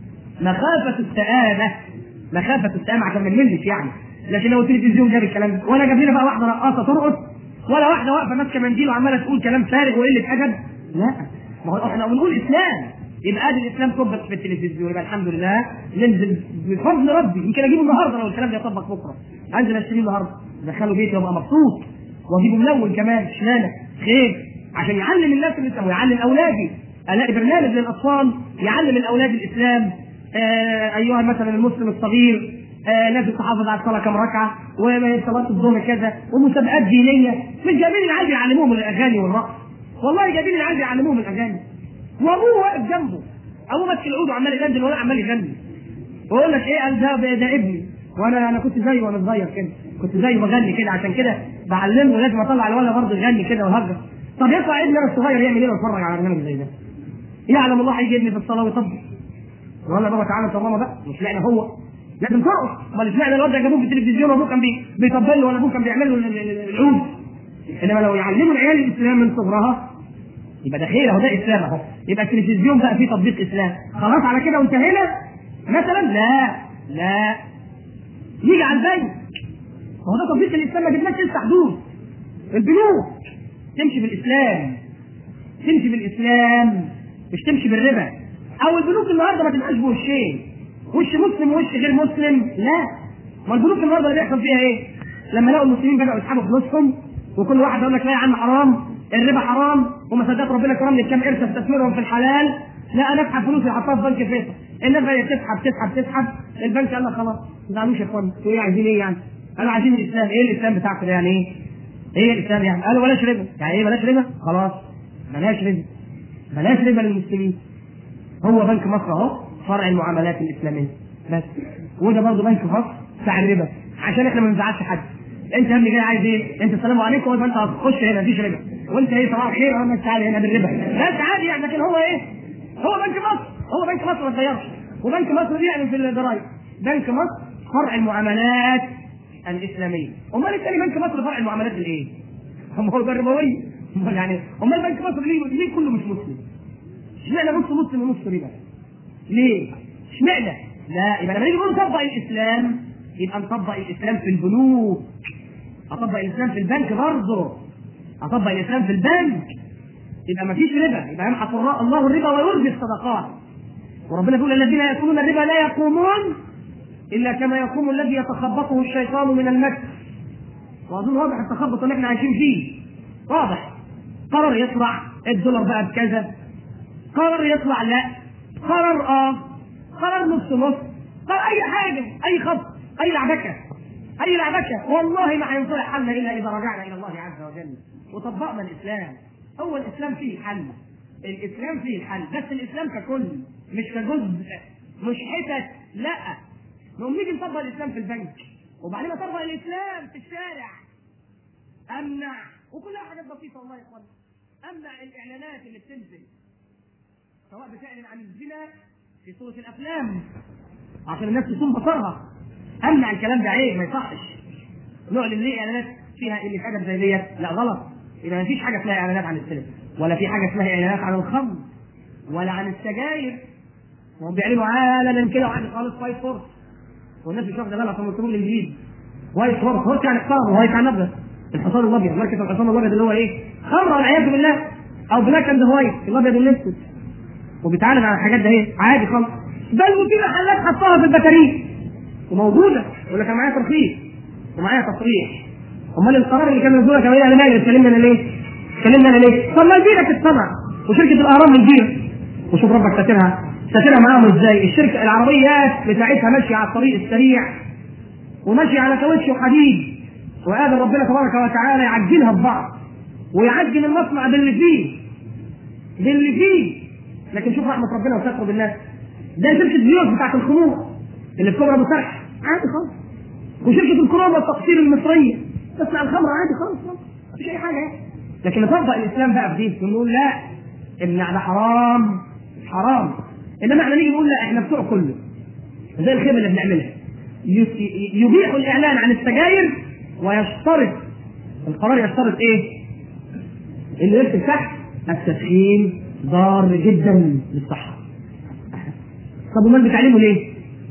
مخافه السآمه مخافه السآمه عشان ما نملش يعني لكن لو التلفزيون جاب الكلام ده ولا جاب لنا بقى واحده رقاصه ترقص ولا واحده واقفه ماسكه منديل وعماله تقول كلام فارغ وقله ادب لا ما هو احنا بنقول اسلام يبقى ادي الاسلام طبق في التلفزيون يبقى الحمد لله ننزل بفضل ربي يمكن اجيبه النهارده لو الكلام ده يطبق بكره انزل اشتريه النهارده ادخله بيتي وابقى مبسوط واجيبه ملون كمان اشمعنى خير عشان يعلم الناس الاسلام ويعلم اولادي الاقي برنامج للاطفال يعلم الاولاد الاسلام آه ايها مثلا المسلم الصغير آه لازم تحافظ على الصلاه كم ركعه وصلاه الظهر كذا ومسابقات دينيه مش جايبين العيال يعلموهم الاغاني والرقص والله جايبين العيال يعلموهم الاغاني وابوه واقف جنبه ابوه ماسك العود وعمال يغني ولا عمال يغني ويقول لك ايه قال ده ده ابني وانا انا كنت زيه وانا صغير كده كنت زيه بغني كده عشان كده بعلمه لازم اطلع الولد برضه يغني كده ويهجر طب يطلع ابني انا الصغير يعمل ايه ويتفرج على برنامج زي ده يعلم الله هيجي ابني في الصلاه ويطبق ولا بابا تعالى طالما بقى مش معنى هو لازم ترقص امال اشمعنى الواد ده جابوه في التلفزيون وابوه كان بيطبل له ولا ابوه كان بيعمل له العود انما لو يعلموا العيال الاسلام من صغرها يبقى ده خير اهو ده اسلام اهو يبقى التلفزيون بقى فيه تطبيق اسلام خلاص على كده وانتهينا مثلا لا لا يجي على البنك هو ده تطبيق الاسلام ما جبناش لسه حدود البنوك تمشي بالاسلام تمشي بالاسلام مش تمشي بالربا او البنوك النهارده ما تبقاش بوشين وش مسلم ووش غير مسلم لا ما البنوك النهارده اللي بيحصل فيها ايه؟ لما لقوا المسلمين بداوا يسحبوا فلوسهم وكل واحد يقول لك لا يا عم حرام الربا حرام وما صدقت ربنا كرمني كام قرش استثمرهم في الحلال لا انا اسحب فلوسي احطها في بنك فيصل الناس بقى تسحب تسحب تسحب البنك قال لك خلاص ما تزعلوش يا اخوان انتوا ايه عايزين ايه يعني؟ قالوا عايزين الاسلام ايه الاسلام بتاعكم ده يعني ايه؟ ايه الاسلام يعني؟ قالوا بلاش ربا يعني ايه بلاش ربا؟ خلاص بلاش ربا بلاش ربا للمسلمين هو بنك مصر اهو فرع المعاملات الاسلاميه بس وده برضه بنك مصر بتاع الربا عشان احنا ما نزعلش حد انت يا ابني جاي عايز ايه؟ انت السلام عليكم يبقى انت هتخش هنا مفيش ربا وانت ايه صباح الخير انا تعالى هنا بالربا بس عادي يعني لكن هو ايه؟ هو بنك مصر هو بنك مصر ما اتغيرش وبنك مصر بيعمل في الضرايب بنك مصر فرع المعاملات الاسلاميه امال الثاني بنك مصر فرع المعاملات الايه؟ هم هو الربويه يعني امال بنك مصر ليه ليه كله مش مسلم؟ اشمعنى نص مسلم ونص ربا؟ ليه؟ اشمعنى؟ لا يبقى لما نيجي نقول نطبق الاسلام يبقى نطبق الاسلام في البنوك اطبق الاسلام في البنك برضه اطبق الاسلام في البنك يبقى ما فيش ربا يبقى يمحق الله الربا ويربي الصدقات وربنا بيقول الذين ياكلون الربا لا يقومون الا كما يقوم الذي يتخبطه الشيطان من المس واظن واضح التخبط اللي احنا عايشين فيه واضح قرر يطلع الدولار بقى بكذا قرر يطلع لا قرر اه قرر نص نص قرر اي حاجه اي خط اي لعبكه اي لعبكه والله ما هينصلح حالنا الا اذا رجعنا الى الله عز وجل وطبقنا الاسلام هو الاسلام فيه الحل الاسلام فيه الحل بس الاسلام ككل مش كجزء مش حتت لا نقوم نيجي نطبق الاسلام في البنك وبعدين اطبق الاسلام في الشارع امنع وكلها حاجات بسيطه والله يا اخوان امنع الاعلانات اللي بتنزل سواء بتعلن عن الزنا في صورة الأفلام عشان الناس تصوم بصرها أمنع الكلام ده عيب ما يصحش نعلن ليه إعلانات فيها قلة أدب زي ديت لا غلط إذا ما فيش حاجة اسمها إعلانات عن السينما ولا في حاجة اسمها إعلانات عن الخمر ولا عن السجاير وهم بيعلنوا علنا كده وعادي خالص وايت فورس والناس مش واخده بالها عشان يكتبوا الانجليزي وايت فورس فورس يعني حصان ووايت يعني ابيض الحصان الابيض ماركه الحصان الابيض اللي هو ايه؟ خمره والعياذ بالله او بلاك اند وايت الابيض والاسود وبيتعالج على الحاجات ده ايه؟ عادي خالص بل وفي محلات حطها في البكاريه وموجوده يقول لك انا معايا ترخيص ومعايا تصريح امال القرار اللي كان نزوله كمان انا مالي اتكلمنا انا ليه؟ اتكلمنا انا ليه؟ طب ما البيره تتصنع وشركه الاهرام البير وشوف ربك ساترها ساترها معاهم ازاي؟ الشركه العربيات بتاعتها ماشيه على الطريق السريع وماشيه على كاوتش وحديد وقادر ربنا تبارك وتعالى يعجنها ببعض ويعجن المصنع باللي فيه باللي فيه لكن شوف رحمه ربنا وستره بالناس ده شركه زيوت بتاعت الخمور اللي في كبرى ابو سرح عادي خالص وشركه الكروم والتقصير المصريه تصنع الخمر عادي خالص خالص مفيش اي حاجه يعني لكن نطبق الاسلام بقى في دي نقول لا امنع ده حرام حرام انما احنا نيجي نقول لا احنا بتوع كله زي الخيمه اللي بنعملها يبيح الاعلان عن السجاير ويشترط القرار يشترط ايه؟ اللي يكتب تحت التدخين ضار جدا للصحه. طب امال بتعلمه ليه؟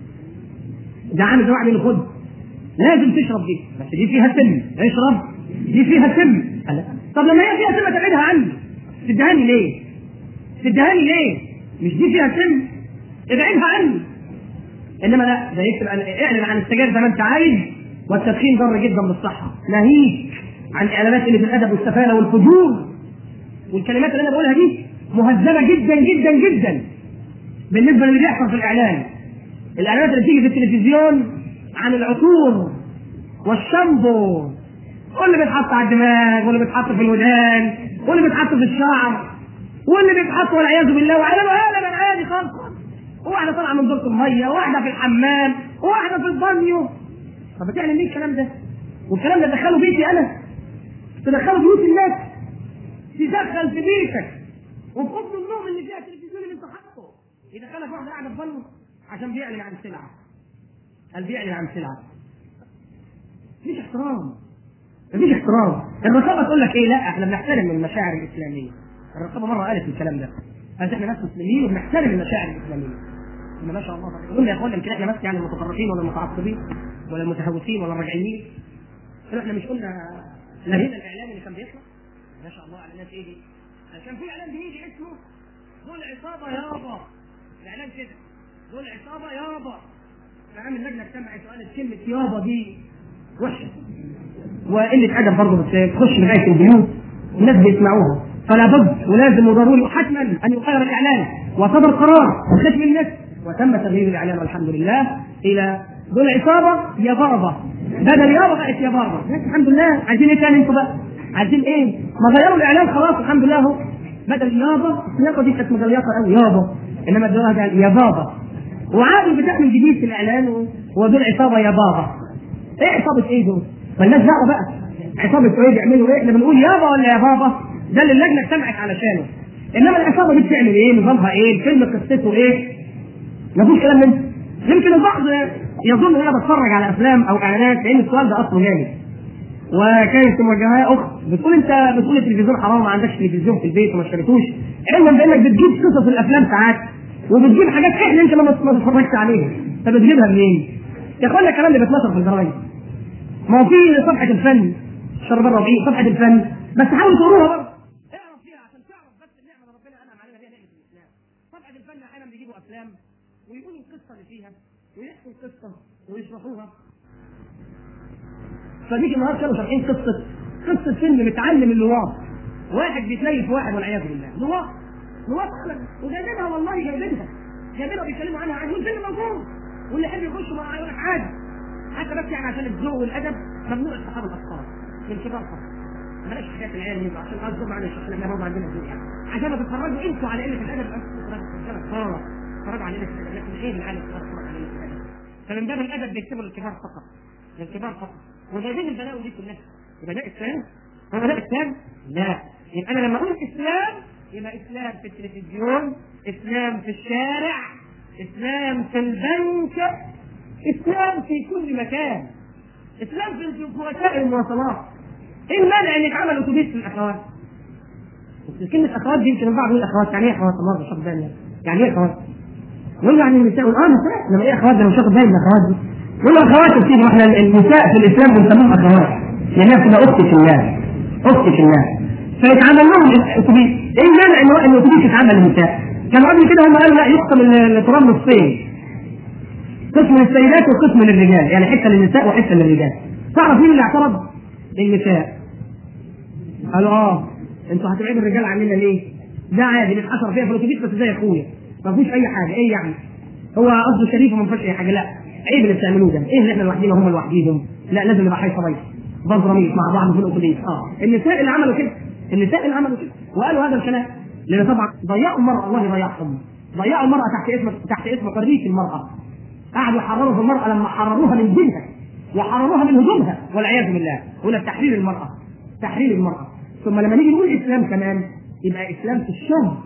ده عامل زي واحد اللي خد لازم تشرب دي بس دي فيها سم اشرب دي فيها سم طب لما هي فيها سم تبعدها عني تدهاني ليه؟ تدهاني ليه؟ مش دي فيها سم ابعدها عني انما لا ده يكتب اعلن عن السجاير زي ما انت عايز والتدخين ضار جدا بالصحه ناهيك عن الاعلانات اللي في الادب والسفاله والفجور والكلمات اللي انا بقولها دي مهذبه جدا جدا جدا بالنسبه للي بيحصل في الاعلان الاعلانات اللي بتيجي في التلفزيون عن العطور والشامبو واللي بيتحط على الدماغ واللي بيتحط في الودان واللي بيتحط في الشعر واللي بيتحط والعياذ بالله وعلى هذا عادي خالص وواحده طالعه من دورة الميه وواحده في الحمام وواحده في البانيو طب بتعمل ليه الكلام ده؟ والكلام ده تدخله بيتي انا تدخله بيوت الناس تدخل في بيتك وفي اوضه النوم اللي فيها التلفزيون اللي انت حاطه يدخلك واحده قاعده في بانيو عشان بيعلن عن سلعه قال بيعلن عن سلعه مفيش احترام مفيش احترام الرقابه تقول لك ايه لا احنا بنحترم المشاعر الاسلاميه الرقابه مره قالت الكلام ده قالت احنا ناس مسلمين وبنحترم المشاعر الاسلاميه ان ما شاء الله قلنا يا اخوانا يمكن احنا بس يعني المتطرفين ولا المتعصبين ولا المتهوسين ولا الرجعيين احنا مش قلنا لهينا الاعلام اللي كان بيطلع ما شاء الله اعلانات ايه دي كان في اعلان بيجي اسمه دول عصابه يابا الاعلان كده دول عصابه يابا فعامل لجنه اجتمعت وقالت كلمه يابا دي وحشه وقله ادب برضه بس تخش لغايه البيوت الناس بيسمعوها فلا بد ولازم وضروري حتما ان يغير الاعلان وصدر قرار بختم الناس وتم تغيير الاعلان والحمد لله الى دول عصابه يا بابا بدل يابا بقت يا بابا الحمد لله عايزين ايه تاني انتوا بقى؟ عايزين ايه؟ ما غيروا الاعلان خلاص الحمد لله اهو بدل يابا اليابا دي كانت مغليطه قوي يابا انما دلوقتي قال يا بابا وعادي بتعمل جديد في الاعلان ودول عصابه يا بابا ايه عصابه ايه دول؟ مالناش دعوه بقى عصابه ايه بيعملوا ايه؟ احنا بنقول يابا ولا يا بابا؟ ده اللي اللجنه اجتمعت علشانه انما العصابه دي بتعمل ايه؟ نظامها ايه؟ الفيلم قصته ايه؟ مفيش كلام من يمكن البعض يظن ان انا بتفرج على افلام او اعلانات لان السؤال ده اصله جامد وكانت موجهه اخت بتقول انت بتقول التلفزيون حرام ما عندكش تلفزيون في البيت وما اشتريتوش علما بانك بتجيب قصص الافلام ساعات وبتجيب حاجات احنا انت ما اتفرجتش عليها فبتجيبها منين؟ يا اخوانا الكلام اللي بيتنشر في الجرايد ما هو في صفحه الفن الشرب الربيع صفحه الفن بس حاول تقروها برضه اعرف فيها عشان تعرف بس النعمه اللي ربنا انعم علينا بيها نعمه الاسلام صفحه الفن احيانا بيجيبوا افلام ويقولوا القصه اللي فيها ويحكوا القصه ويشرحوها فديك النهار كانوا شارحين قصه قصه فيلم متعلم اللواط واحد بيتليف واحد والعياذ بالله لواط لواط فعلا وجايبينها والله جايبينها جايبينها بيتكلموا عنها عادي والفيلم موجود واللي يحب يخش معاه يقول لك عادي حتى بس يعني عشان الذوق والادب ممنوع اصحاب الاطفال من كبار فقط بلاش حكايه العيال دي عشان قصدهم معلش احنا برضه عندنا ذوق يعني عشان ما تتفرجوا انتوا على قله الادب اه اتفرجوا على قله الادب لكن ايه العالم اتفرجوا على قله الادب فمن باب الادب بيكتبوا للكبار فقط للكبار فقط وجايبين البلاوي دي كلها يبقى ده اسلام هو ده اسلام؟ لا يبقى انا لما اقول اسلام يبقى اسلام في التلفزيون اسلام في الشارع اسلام في البنك اسلام في كل مكان اسلام في في وسائل المواصلات ايه المانع ان يتعمل اتوبيس في الاخوات؟ بس كلمة اخوات دي يمكن البعض يقول اخوات يعني ايه اخوات الله مش واخد بالي يعني ايه اخوات؟ يقول يعني النساء اه نساء لما ايه اخوات انا مش واخد بالي من الاخوات دي يقول اخوات يا سيدي واحنا النساء في الاسلام بنسميهم اخوات لانها بتبقى اختي في الله اختي في الله فيتعمل لهم اتوبيس ايه المانع ان ان الاتوبيس يتعمل للنساء؟ كانوا قبل كده هم قالوا لا يقسم التراب نصين قسم للسيدات وقسم للرجال يعني حته للنساء وحته للرجال تعرف مين اللي اعترض؟ النساء قالوا اه انتوا هتبعدوا الرجال عننا ليه؟ ده عادي نتحشر فيها في الاتوبيس بس زي اخويا ما فيش اي حاجه ايه يعني؟ هو قصده شريف وما فيهاش اي حاجه لا عيب اللي بتعملوه ده ايه اللي احنا لوحدينا هم لوحديهم لا لازم نبقى حي صبي بزراميط مع بعض في الاتوبيس اه النساء اللي عملوا كده النساء اللي عملوا كده وقالوا هذا الكلام لان طبعا ضيعوا المراه الله ضيعهم ضيعوا المراه تحت اسم تحت اسم حريه المراه قعدوا يحرروا في المراه لما حرروها من دينها وحرروها من هجومها والعياذ بالله هنا تحرير المراه تحرير المراه ثم لما نيجي نقول اسلام كمان يبقى اسلام في الشغل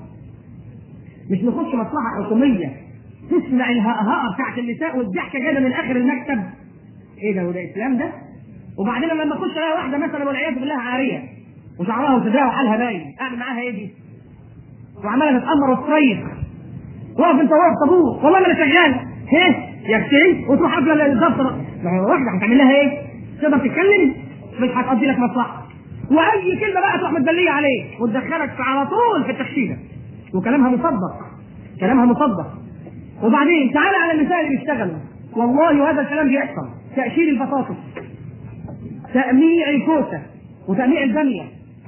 مش نخش مصلحه حكوميه تسمع الهقهقه بتاعت النساء والضحكه جايه من اخر المكتب ايه ده وده اسلام ده؟ وبعدين لما اخش الاقي واحده مثلا والعياذ بالله عاريه وشعرها وصدرها وحالها باين اعمل معاها ايه دي؟ وعماله تتامر وتصيح واقف انت واقف طابور والله ما انا شغال هيه يا اختي وتروح قبل الدفتر واحده هتعمل لها ايه؟ تقدر تتكلم مش هتقضي لك مصلحه واي كلمه بقى تروح متدليه عليك وتدخلك في على طول في التخشيده وكلامها مصدق كلامها مصدق وبعدين تعالى على النساء اللي بيشتغلوا والله وهذا الكلام بيحصل تأشير البطاطس تأميع الكوسة وتأميع البامية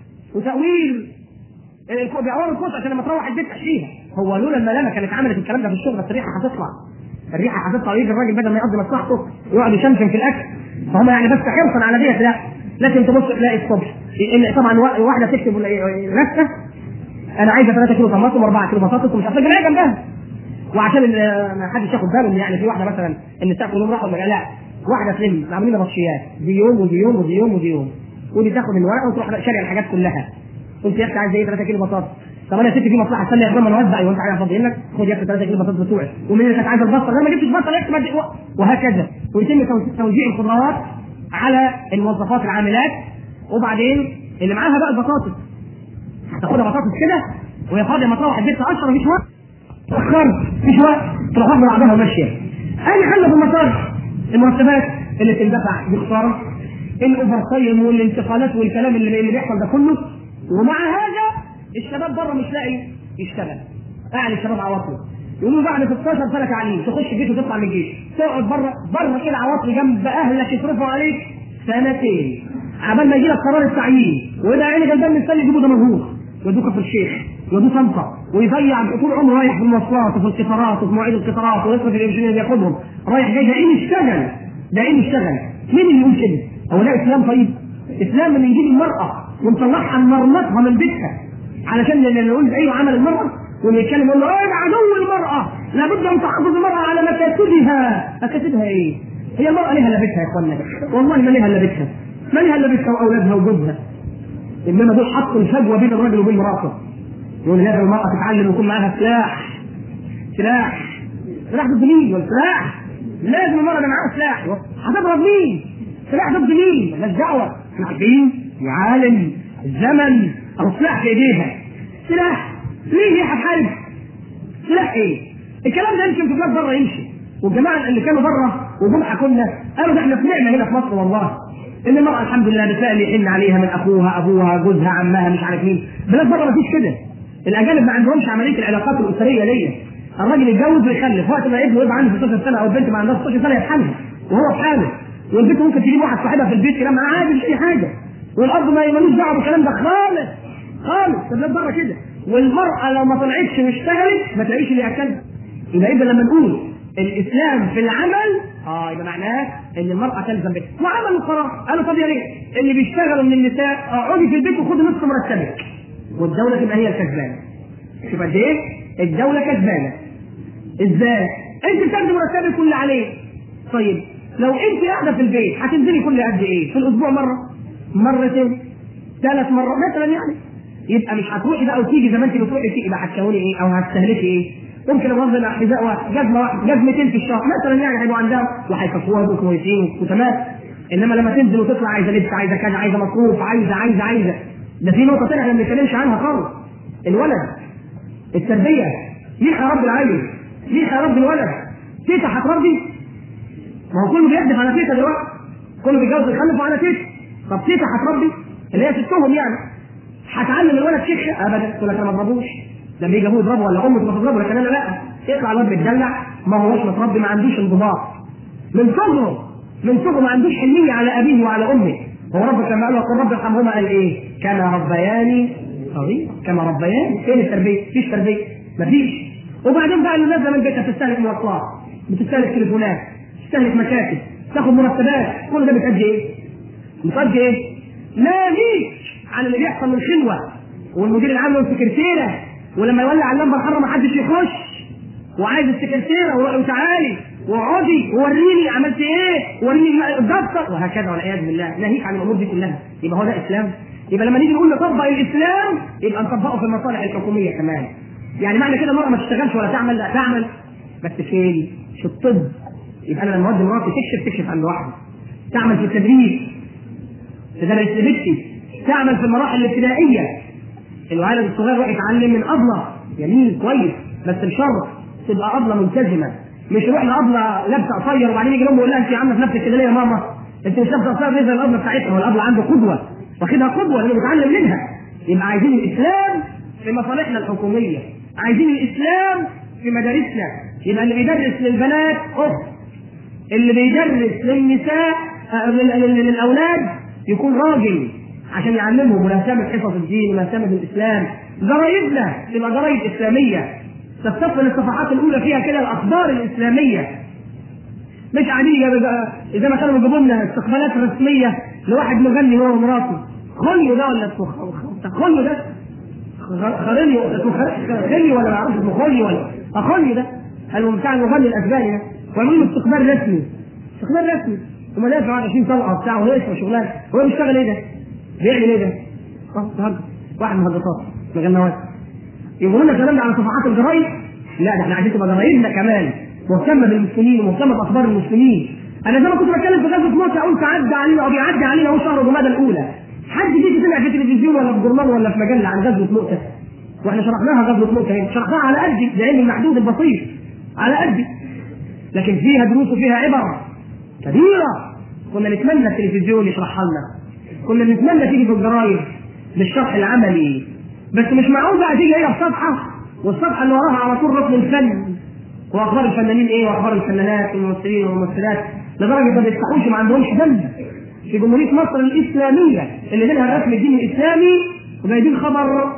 وتأويل بيعوروا الكوسة عشان لما تروح البيت تحشيها هو لولا الملامة كانت عملت الكلام ده في الشغل بس الريحة هتطلع الريحة هتطلع ويجي الراجل بدل ما يقضي مصلحته يقعد يشمشم في الأكل فهم يعني بس حرصا على ديت لا لكن تبص تلاقي الصبح إن طبعا واحدة تكتب رسة أنا عايزة 3 كيلو طماطم و4 كيلو بطاطس ومش عارفة ايه جنبها وعشان ما حدش ياخد باله ان يعني في واحده مثلا النساء كلهم راحوا ولا لا واحده تلم عاملين بطشيات دي يوم ودي يوم ودي يوم ودي يوم ودي تاخد الورقه وتروح شاريه الحاجات كلها قلت يا اختي عايز ايه 3 كيلو بطاطس طب انا يا ستي في مصلحه استنى يا ما نوزع وانت عايز فاضي لك خد يا اختي 3 كيلو بطاطس بتوعك ومين اللي كانت عايزه البصل لا ما جبتش بصل يا اختي وهكذا ويتم توزيع الخضروات على الموظفات العاملات وبعدين اللي معاها بقى البطاطس هتاخدها بطاطس كده وهي فاضيه ما تروح البيت 10 مفيش وقت تأخرت مفيش وقت تروح واخده بعضها وماشيه انا حل في المطار المرتبات اللي تندفع بخساره الاوفر تايم والانتقالات والكلام اللي, اللي بيحصل ده كله ومع هذا الشباب بره مش لاقي يشتغل قاعد الشباب عواطل يقولوا بعد 16 سنه تعليم تخش الجيش وتطلع من الجيش تقعد بره بره كده عواطل جنب اهلك يصرفوا عليك سنتين عبال ما يجي لك قرار التعيين وده عيني غلبان مستني يجيبوا ده مجهول يودوك في الشيخ يودوه طنطا ويضيع طول عمره رايح في المواصلات وفي القطارات وفي مواعيد القطارات ويصرف القرشين اللي بياخدهم رايح جاي ده عين اشتغل ده عين اشتغل مين اللي يقول كده؟ هو ده اسلام طيب؟ اسلام ان يجيب المراه ونطلعها نمرمطها من بيتها علشان نقول ايوه عمل المراه ونتكلم نقول له ايه عدو المراه لابد ان تحافظ المراه على مكاسبها مكاسبها ايه؟ هي المراه لها الا بيتها يا اخوانا والله ما لها الا بيتها ما لها الا بيتها واولادها وجوزها انما دول حطوا الفجوه بين الرجل وبين مراته يقول لازم المرأة تتعلم يكون معاها سلاح سلاح سلاح ضد مين؟ سلاح لازم المرأة يبقى معاها سلاح هتضرب مين؟ سلاح ضد مين؟ مالناش دعوة احنا عارفين العالم الزمن أو سلاح في إيديها سلاح ليه هي هتحارب؟ سلاح إيه؟ الكلام ده يمكن في بلاد بره يمشي والجماعة اللي كانوا بره وجم حكولنا قالوا ده احنا في نعمة هنا في مصر والله ان المرأة الحمد لله بتلاقي اللي يحن عليها من اخوها ابوها جوزها عمها مش عارف مين بلاد بره مفيش كده الاجانب ما عندهمش عمليه العلاقات الاسريه دي الراجل يتجوز ويخلف وقت ما ابنه يبقى عنده 16 سنه او البنت ما عندها 16 سنه يتحمل وهو في حاله والبنت ممكن تجيب واحد صاحبها في البيت ينام معاه عادي مش اي حاجه والاب ما ملوش دعوه بالكلام ده خالص خالص ده بلاد بره كده والمراه لو ما طلعتش واشتغلت ما تلاقيش اللي ياكلها يبقى اذا لما نقول الاسلام في العمل اه يبقى معناه ان المراه تلزم به وعملوا قرار قالوا طب يا ريت اللي بيشتغلوا من النساء اقعدي في البيت وخدي نصف مرتبك والدوله تبقى هي الكسبانه شوف قد ايه الدوله كسبانه ازاي انت بتاخدي مرتبك كل عليه طيب لو انت قاعده في البيت هتنزلي كل قد ايه في الاسبوع مره مرتين ثلاث مرات مثلا يعني يبقى مش هتروحي بقى وتيجي زي ما انت بتروحي تيجي يبقى هتكوني ايه او هتستهلكي ايه؟ ممكن ابغض حذاء واحد جزمه واحده جزمتين في الشهر مثلا يعني هيبقوا عندها وهيكفوها يبقوا كويسين وتمام انما لما تنزل وتطلع عايزه لبس عايزه كذا عايزه مصروف عايزه عايزه عايزه ده في نقطه ثانيه احنا ما بنتكلمش عنها خالص الولد التربيه مين هيربي العيل؟ مين هيربي الولد؟ تيتا هتربي؟ ما هو كله بيحدف على تيتا دلوقتي كله بيتجوز ويخلف على تيتا طب تيتا هتربي؟ اللي هي ستهم يعني هتعلم الولد شيخ ابدا تقول لك انا ما اضربوش لما يجي ابوه يضربه ولا امه تبقى تضربه لكن انا لا يطلع الواد متدلع ما هوش متربي ما عندوش انضباط من صغره من صغره ما عندوش حنيه على ابيه وعلى امه هو ربك لما قال وقل رب ارحمهما قال ايه؟ كما ربياني صغير كما ربياني فين التربيه؟ مفيش تربيه مفيش وبعدين بقى اللي نازله من بيتها بتستهلك مواصلات بتستهلك تليفونات بتستهلك مكاتب تاخد مرتبات كل ده بتأدي ايه؟ بتأدي ايه؟ ناهيك عن اللي بيحصل من خلوه والمدير العام والسكرتيره ولما يولع اللمبه الحمراء ما حدش يخش وعايز السكرتيره وتعالي واقعدي ووريني عملت ايه وريني الدفتر وهكذا والعياذ بالله ناهيك عن الامور دي كلها يبقى هو ده اسلام يبقى لما نيجي نقول نطبق الاسلام يبقى نطبقه في المصالح الحكوميه كمان يعني معنى كده المرأة ما تشتغلش ولا تعمل لا تعمل بس فين؟ في الطب يبقى انا لما اودي مراتي تكشف تكشف عن لوحدها تعمل في التدريس تدرس لبنتي تعمل في المراحل الابتدائيه الولد الصغير يروح يتعلم من ابله جميل كويس بس بشرط تبقى ابله ملتزمه مش يروح لابله لابسه قصير وبعدين يجي لهم يقول لها انت عامله في نفسك كده ليه يا ماما؟ انت مش لابسه قصير زي الابله بتاعتها هو الابله عنده قدوه واخدها قدوه لانه بيتعلم منها يبقى عايزين الاسلام في مصالحنا الحكوميه عايزين الاسلام في مدارسنا يبقى اللي بيدرس للبنات اخت اللي بيدرس للنساء للاولاد يكون راجل عشان يعلمهم ملازمة حفظ الدين وملازمة الإسلام جرايدنا تبقى جرايد إسلامية تستقبل الصفحات الأولى فيها كده الأخبار الإسلامية مش عادية زي ما كانوا بيجيبوا لنا استقبالات رسمية لواحد مغني هو ومراته خليو ده ولا خليو ده خليو خليو ولا ما اعرفش اسمه خليو ولا خليو ده المهم بتاع المغني الاسباني ده وعملوا له استقبال رسمي استقبال رسمي وما دافع 20 طلقه وبتاع وهو اسمه شغلانه هو بيشتغل ايه ده؟ بيعمل ايه ده؟ اه تهجر واحد من الهجصات مغنوات يقولوا لنا الكلام ده على صفحات الجرايد لا ده احنا عايزين تبقى جرايدنا كمان مهتمه بالمسلمين ومهتمه باخبار المسلمين انا زي ما كنت بتكلم في غزوه موسى قلت عدى علينا او بيعدي علينا اهو شهر جمادى الاولى حد فيكم سمع في التلفزيون ولا في جورنال ولا في مجله عن غزوه مؤتة واحنا شرحناها غزوه مؤتة شرحناها على قدي بعلم المحدود البسيط على قدي لكن فيها دروس وفيها عبر كبيره كنا نتمنى التلفزيون يشرحها لنا كنا نتمنى تيجي في الجرايد بالشرح العملي بس مش معقول بقى تيجي هي الصفحه والصفحه اللي وراها على طول ركن الفن واخبار الفنانين ايه واخبار الفنانات والممثلين والممثلات لدرجه ما بيفتحوش ما عندهمش دم في جمهوريه مصر الاسلاميه اللي منها الرسم الديني الاسلامي وجايبين خبر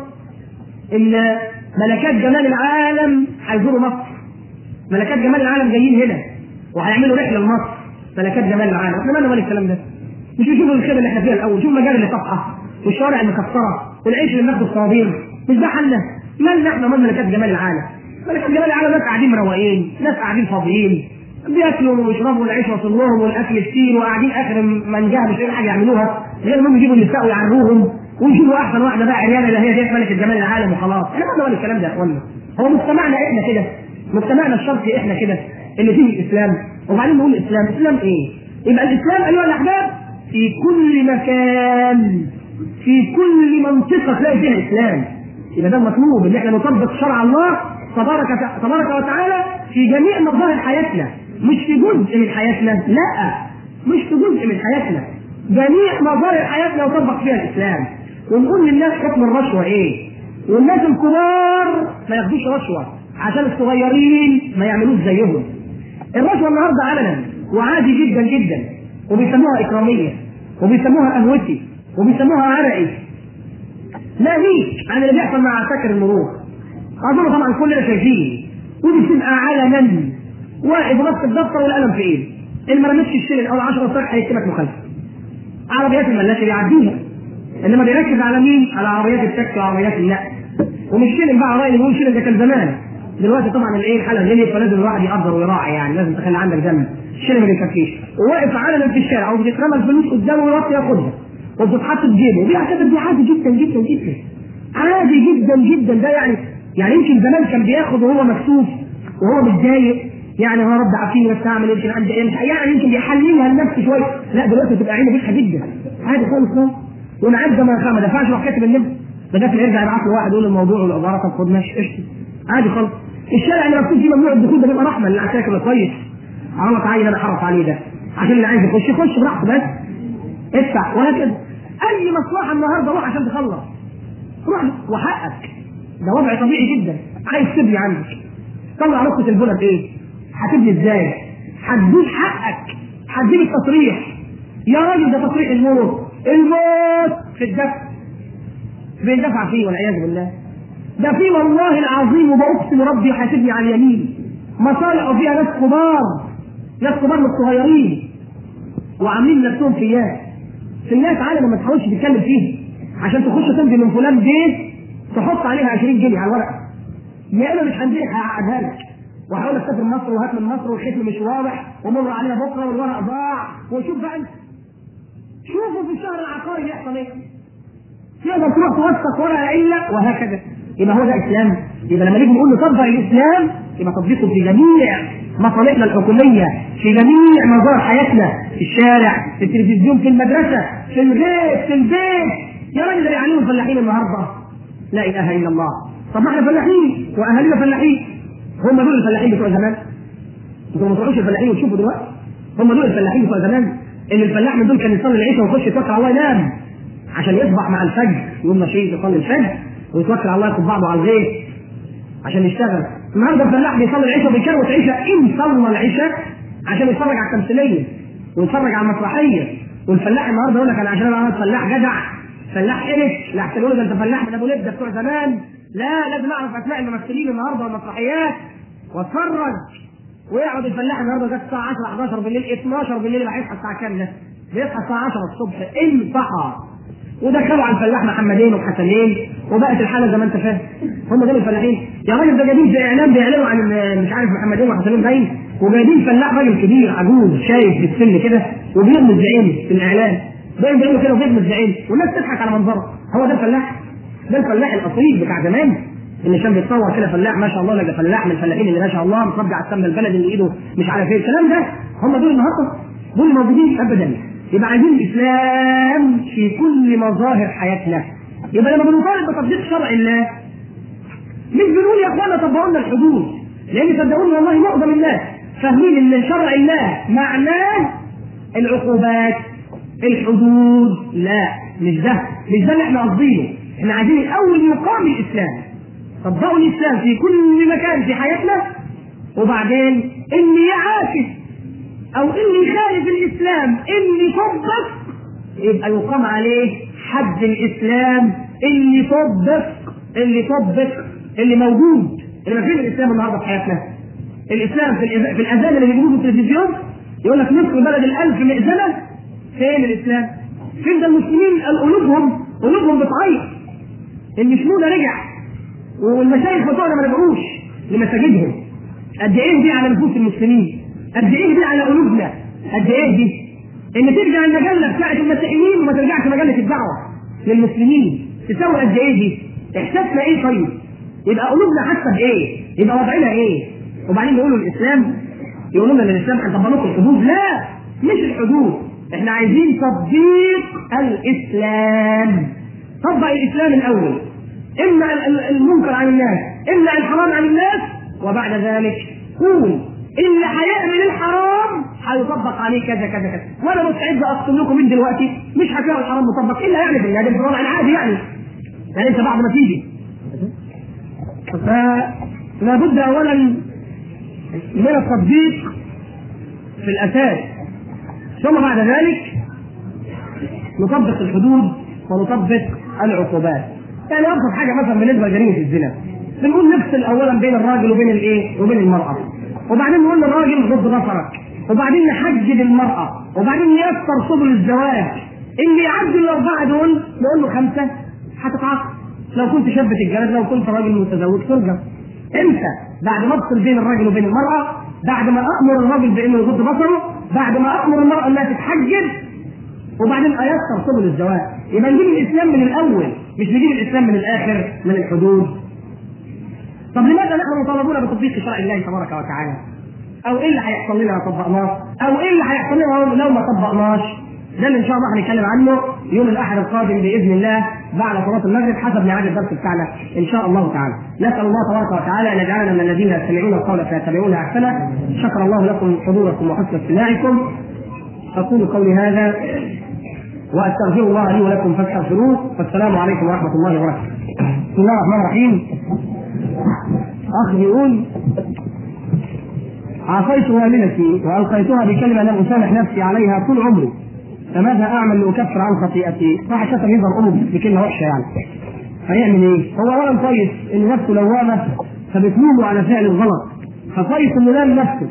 ان ملكات جمال العالم هيزوروا مصر ملكات جمال العالم جايين هنا وهيعملوا رحله لمصر ملكات جمال العالم احنا مالنا مال الكلام ده مش يشوفوا الخير اللي احنا فيها الاول شوف المجال اللي صفحه والشوارع المكسره والعيش اللي بناخده الصوابين مش ده حالنا مالنا احنا مال ملكات جمال العالم ملكات جمال العالم ناس قاعدين مروقين ناس قاعدين فاضيين بياكلوا ويشربوا والعيش واصل لهم والاكل كتير وقاعدين اخر منجاه مش لاقيين حاجه يعملوها غير انهم يجيبوا النساء ويعروهم ويجيبوا احسن واحده بقى عريانه اللي هي ديت ملكه جمال العالم وخلاص احنا ما ولا الكلام ده يا اخوانا هو مجتمعنا احنا كده مجتمعنا الشرقي احنا كده اللي فيه الاسلام وبعدين نقول الاسلام الاسلام ايه؟ يبقى الاسلام ايها الاحباب في كل مكان في كل منطقه تلاقي فيها الاسلام يبقى ده المطلوب ان احنا نطبق شرع الله تبارك تبارك وتعالى في جميع مظاهر حياتنا مش في جزء من حياتنا لا مش في جزء من حياتنا جميع مظاهر حياتنا نطبق فيها الاسلام ونقول للناس حكم الرشوه ايه والناس الكبار ما ياخدوش رشوه عشان الصغيرين ما يعملوش زيهم الرشوه النهارده علنا وعادي جدا جدا وبيسموها اكراميه وبيسموها قهوتي وبيسموها عرقي ناهيك عن اللي بيحصل مع عساكر المرور اظن طبعا كلنا شايفين ودي بتبقى علنا واقف ماسك الدفتر والقلم في ايده اللي ما رمتش الشيل او 10 صفحه هيكتبك مخالفه عربيات الملاك بيعديها انما بيركز على مين؟ على عربيات التاكسي وعربيات النقل ومش شيلن بقى راي بيقول شيلن ده كان زمان دلوقتي طبعا الايه الحاله غليت فلازم الواحد يقدر ويراعي يعني لازم تخلي عندك دم الشيلن ما بيكفيش وواقف علنا في الشارع وبتترمى الفلوس قدامه ويروح ياخدها وبتتحط في جيبه وبيعتبر دي عادي جدا جدا جدا عادي جدا جدا ده يعني يعني يمكن زمان كان بياخد وهو مكسوف وهو متضايق يعني يا رب عافيني بس اعمل يمكن عندي ايه يعني يمكن بيحللها لنفسه شويه لا دلوقتي تبقى عينه بيضحك جدا عادي خالص خالص ونعد ما ما دفعش راح كاتب النمر ده داخل يرجع يبعت له واحد يقول الموضوع والعباره طب خد ماشي قشطه عادي خالص الشارع اللي مكتوب فيه ممنوع الدخول ده بيبقى رحمه للعساكر كويس عملت عين انا حرص عليه ده عشان اللي عايز يخش يخش براحته بس ادفع وهكذا اي مصلحه النهارده روح عشان تخلص روح وحقك ده وضع طبيعي جدا عايز تبني عندك طلع نقطه البنى بايه؟ هتبني ازاي؟ هتجيب حقك هتجيب التصريح يا راجل ده تصريح الموت الموت في الدفع بيندفع فيه والعياذ بالله ده في والله العظيم وبأقسم ربي هتبني على اليمين مصالح فيها ناس كبار ناس كبار من الصغيرين وعاملين نفسهم فياس في الناس عالم ما تحاولش تتكلم فيه عشان تخش تمضي من فلان بيت تحط عليها 20 جنيه على الورق يا اما مش هنديك هقعدها لك وهقول لك سافر مصر وهات من مصر والختم مش واضح ومر علينا بكره والورق ضاع وشوف بقى انت شوفوا في الشهر العقاري بيحصل ايه تقدر تروح توثق ورقه الا وهكذا يبقى هو ده اسلام يبقى لما نيجي نقول نطبق الاسلام يبقى تطبيقه في جميع مصالحنا الحكوميه في جميع مظاهر حياتنا في الشارع في التلفزيون في المدرسه في البيت في البيت يا راجل اللي يعلموا الفلاحين النهارده لا اله الا الله طب ما احنا فلاحين واهالينا فلاحين هم دول الفلاحين بتوع زمان انتوا ما تروحوش الفلاحين وتشوفوا دلوقتي هم دول الفلاحين بتوع زمان اللي الفلاح من دول كان يصلي العشاء ويخش يتوكل على الله ينام عشان يصبح مع الفجر يقوم نشيط يصلي الفجر ويتوكل على الله ياخد بعضه على الغيث عشان يشتغل النهارده الفلاح بيصلي العشاء وبيكروت عشاء ان صلى العشاء عشان يتفرج على التمثيليه ويتفرج على المسرحيه والفلاح النهارده يقول لك انا عشان انا فلاح جدع فلاح قرش لا احسن يقول انت فلاح من ابو لبده بتوع زمان لا لازم اعرف اسماء الممثلين النهارده والمسرحيات واتفرج ويقعد الفلاح النهارده جت الساعه 10 11 بالليل 12 بالليل اللي هيصحى الساعه كام ده؟ بيصحى الساعه 10 الصبح انصحى ودخلوا على الفلاح محمدين وحسنين وبقت الحاله زي ما انت فاهم هم دول الفلاحين يا راجل ده جايبين في اعلان بيعلنوا عن مش عارف محمدين وحسنين باين وجايبين فلاح راجل كبير عجوز شايف في السن كده وبيغمز بعينه في الاعلان باين بعينه كده وبيغمز بعينه والناس تضحك على منظره هو ده الفلاح ده الفلاح الاصيل بتاع زمان اللي كان بيتصور كده فلاح ما شاء الله لقى فلاح من الفلاحين اللي ما شاء الله مصدع على السمنه البلدي اللي ايده مش عارف ايه الكلام ده هم دول النهارده دول موجودين ابدا يبقى عايزين الاسلام في كل مظاهر حياتنا يبقى لما بنطالب بتطبيق شرع الله مش بنقول يا اخوانا طبقوا لنا الحدود لان صدقوني والله معظم الناس فاهمين ان شرع الله معناه العقوبات الحدود لا مش ده مش ده اللي احنا قاصدينه احنا عايزين الاول مقام الاسلام طبقوا الاسلام في كل مكان في حياتنا وبعدين اللي يعاكس او اللي يخالف الاسلام اللي يطبق يبقى يقام عليه حد الاسلام اللي يطبق اللي يطبق اللي موجود اللي ما فين الاسلام النهارده في حياتنا الاسلام في, الإذ... في الاذان اللي بيجيبوه في التلفزيون يقول لك نصف بلد الالف مئذنه فين الاسلام؟ فين ده المسلمين قلوبهم قلوبهم بتعيط ان شنوده رجع والمشايخ بتوعنا ما رجعوش لمساجدهم قد ايه دي على نفوس المسلمين قد ايه دي على قلوبنا قد ايه دي ان ترجع المجله بتاعت المسيحيين وما ترجعش مجله الدعوه للمسلمين تساوي قد ايه دي احساسنا ايه طيب يبقى قلوبنا حاسه بايه يبقى وضعنا ايه وبعدين يقولوا الاسلام يقولوا لنا الاسلام هنطبق لكم الحدود لا مش الحدود احنا عايزين تطبيق الاسلام طبق الاسلام الاول امنع المنكر عن الناس امنع الحرام عن الناس وبعد ذلك قول اللي هيعمل الحرام هيطبق عليه كذا كذا كذا وانا مستعد اقسم لكم من دلوقتي مش هتلاقوا الحرام مطبق الا يعني في النادي الوضع العادي يعني يعني انت بعد ما تيجي فلا بد اولا من التطبيق في الاساس ثم بعد ذلك نطبق الحدود ونطبق العقوبات يعني ابسط حاجه مثلا بالنسبه لجريمه الزنا بنقول نفصل اولا بين الراجل وبين الايه وبين المراه وبعدين نقول للراجل غض بصرك وبعدين نحجب المراه وبعدين نيسر سبل الزواج اللي يعدي الاربعه دول نقول له خمسه هتتعاقب لو كنت شاب تتجوز لو كنت راجل متزوج ترجع امتى بعد ما افصل بين الراجل وبين المراه بعد ما امر الراجل بانه يغض بصره بعد ما امر المراه انها تتحجب وبعدين ايسر سبل الزواج يبقى نجيب الاسلام من الاول مش نجيب الاسلام من الاخر من الحدود طب لماذا نحن مطالبون بتطبيق شرع الله تبارك وتعالى؟ او ايه اللي هيحصل لنا لو طبقناه؟ او ايه اللي هيحصل لنا لو ما طبقناش؟ ده اللي ان شاء الله هنتكلم عنه يوم الاحد القادم باذن الله بعد صلاه المغرب حسب ميعاد الدرس بتاعنا ان شاء الله تعالى. نسال الله تبارك وتعالى ان يجعلنا من الذين يستمعون القول فيتبعون احسنه. شكر الله لكم حضوركم وحسن استماعكم. اقول قولي هذا واستغفر الله لي ولكم فاستغفروه والسلام عليكم ورحمه الله وبركاته. بسم الله الرحمن الرحيم. اخ يقول عصيت والدتي والقيتها بكلمه لم اسامح نفسي عليها طول عمري فماذا اعمل لاكفر عن خطيئتي؟ واحد شتم يظهر امه بكلمه وحشه يعني هيعمل ايه؟ هو اولا كويس ان نفسه لوامه فبتلومه على فعل الغلط فكويس انه لام نفسه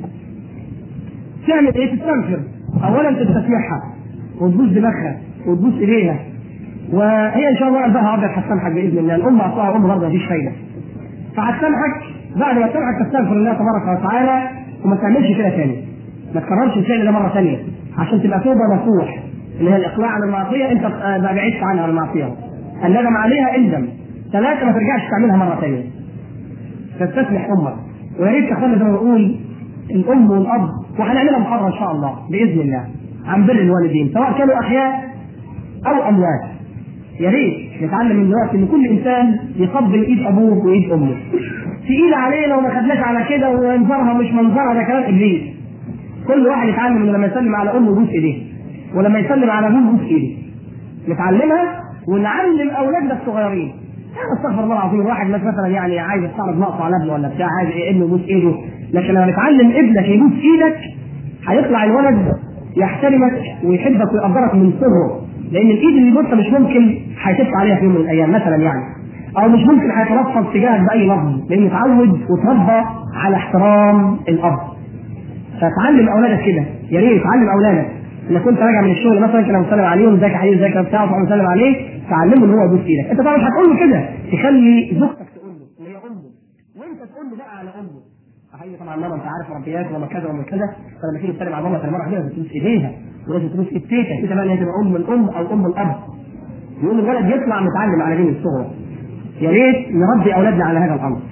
تعمل ايه؟ تستنفر اولا تستسمحها وتبوس دماغها وتبوس ايديها وهي ان شاء الله قلبها ابيض هتسامحك باذن الله الام اعطاها ام برضه مفيش فايده فهتسامحك بعد ما تسامحك تستغفر الله تبارك وتعالى وما تعملش كده تاني ما تكررش الفعل ده مره ثانيه عشان تبقى توبه نصوح اللي هي الاقلاع عن المعصيه انت بعدت عنها عن المعصيه الندم عليها اندم ثلاثه ما ترجعش تعملها مره ثانيه تستسمح امك ويا ريت اخوانا زي ما بقول الام والاب وهنعملها محاضره ان شاء الله باذن الله عن بر الوالدين سواء كانوا احياء او اموات يا ريت نتعلم من دلوقتي ان كل انسان يقبل ايد ابوه وايد امه تقيل علينا وما خدناش على كده ومنظرها مش منظرها ده كلام ابليس كل واحد يتعلم انه لما يسلم على امه يبوس ايديه ولما يسلم على ابوه يبوس ايديه نتعلمها ونعلم اولادنا الصغيرين استغفر الله العظيم الواحد مثلا يعني عايز يستعرض نقطه على ابنه ولا بتاع عايز ابنه يبوس ايده لكن لما نتعلم ابنك يبوس ايدك هيطلع الولد يحترمك ويحبك ويقدرك من صغره لان الايد اللي يبوسها مش ممكن هيتف عليها في يوم من الايام مثلا يعني او مش ممكن هيتلفظ تجاهك باي لفظ لانه اتعود وتربى على احترام الاب فتعلم اولادك كده يا ريت تعلم اولادك اذا كنت راجع من الشغل مثلا كده مسلم عليهم ازيك يا حبيبي ازيك بتاع تروح مسلم عليه تعلمه ان هو يبوس ايدك انت طبعا مش هتقول له كده تخلي زوجتك تقول له اللي هي امه وانت تقول له بقى على امه حقيقي طبعا ماما انت عارف ربيات وما كذا وما كذا فلما تيجي تسلم على ماما في المره لازم تبوس ايديها ولازم تبوس ايد تيتا تيتا بقى لازم ام الام او ام الاب يقول الولد يطلع متعلم على دين الصغر يا ريت نربي اولادنا على هذا الامر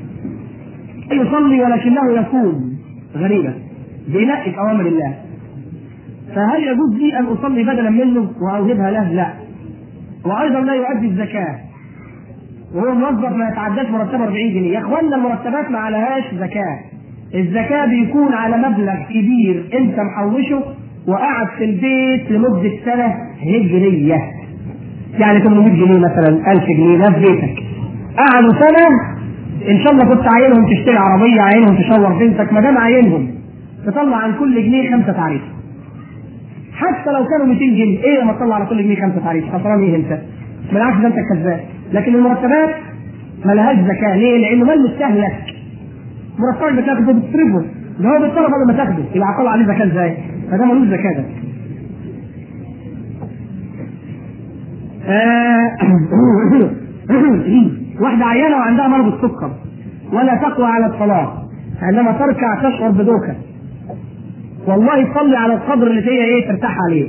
يصلي ولكنه يصوم غريبه بينقي اوامر الله فهل يجوز لي ان اصلي بدلا منه واوهبها له؟ لا. وايضا لا يؤدي الزكاه. وهو موظف ما يتعداش مرتبه 40 جنيه، يا اخوانا المرتبات ما عليهاش زكاه. الزكاه بيكون على مبلغ كبير انت محوشه وقعد في البيت لمده سنه هجريه. يعني 800 جنيه مثلا 1000 جنيه ده في بيتك. قعدوا سنه ان شاء الله كنت عاينهم تشتري عربيه عاينهم تشور بنتك ما دام عاينهم تطلع عن كل جنيه خمسه تعريف. حتى لو كانوا 200 جنيه ايه لما تطلع على كل جنيه خمسه تعريف خسران ايه انت؟ بالعكس ده انت كذاب لكن المرتبات ما لهاش زكاه ليه؟ لانه مال مستهلك مرتبك بتاخده بتصرفه ده هو بيتصرف قبل ما تاخده يبقى هطلع عليه زكاه ازاي؟ فده ملوش زكاه ده واحدة عيانة وعندها مرض السكر ولا تقوى على الصلاة عندما تركع تشعر بدوخة والله تصلي على القبر اللي فيها ايه ترتاح عليه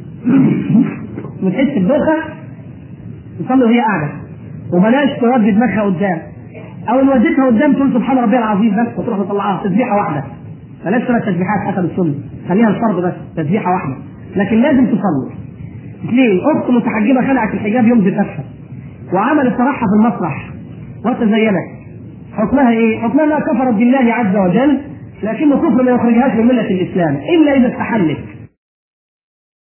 وتحس بدوخه تصلي وهي قاعده وبلاش تودي دماغها قدام او ان وديتها قدام تقول سبحان ربي العظيم بس وتروح مطلعها تسبيحه واحده بلاش ثلاث تسبيحات حسب السنه خليها الفرض بس تسبيحه واحده لكن لازم تصلي اثنين اخت متحجبه خلعت الحجاب يوم زفافها وعملت صراحه في المسرح وتزينت حكمها ايه؟ حكمها انها كفرت بالله عز وجل لكنه كفر ما يخرجهاش من مله الاسلام الا اذا استحلت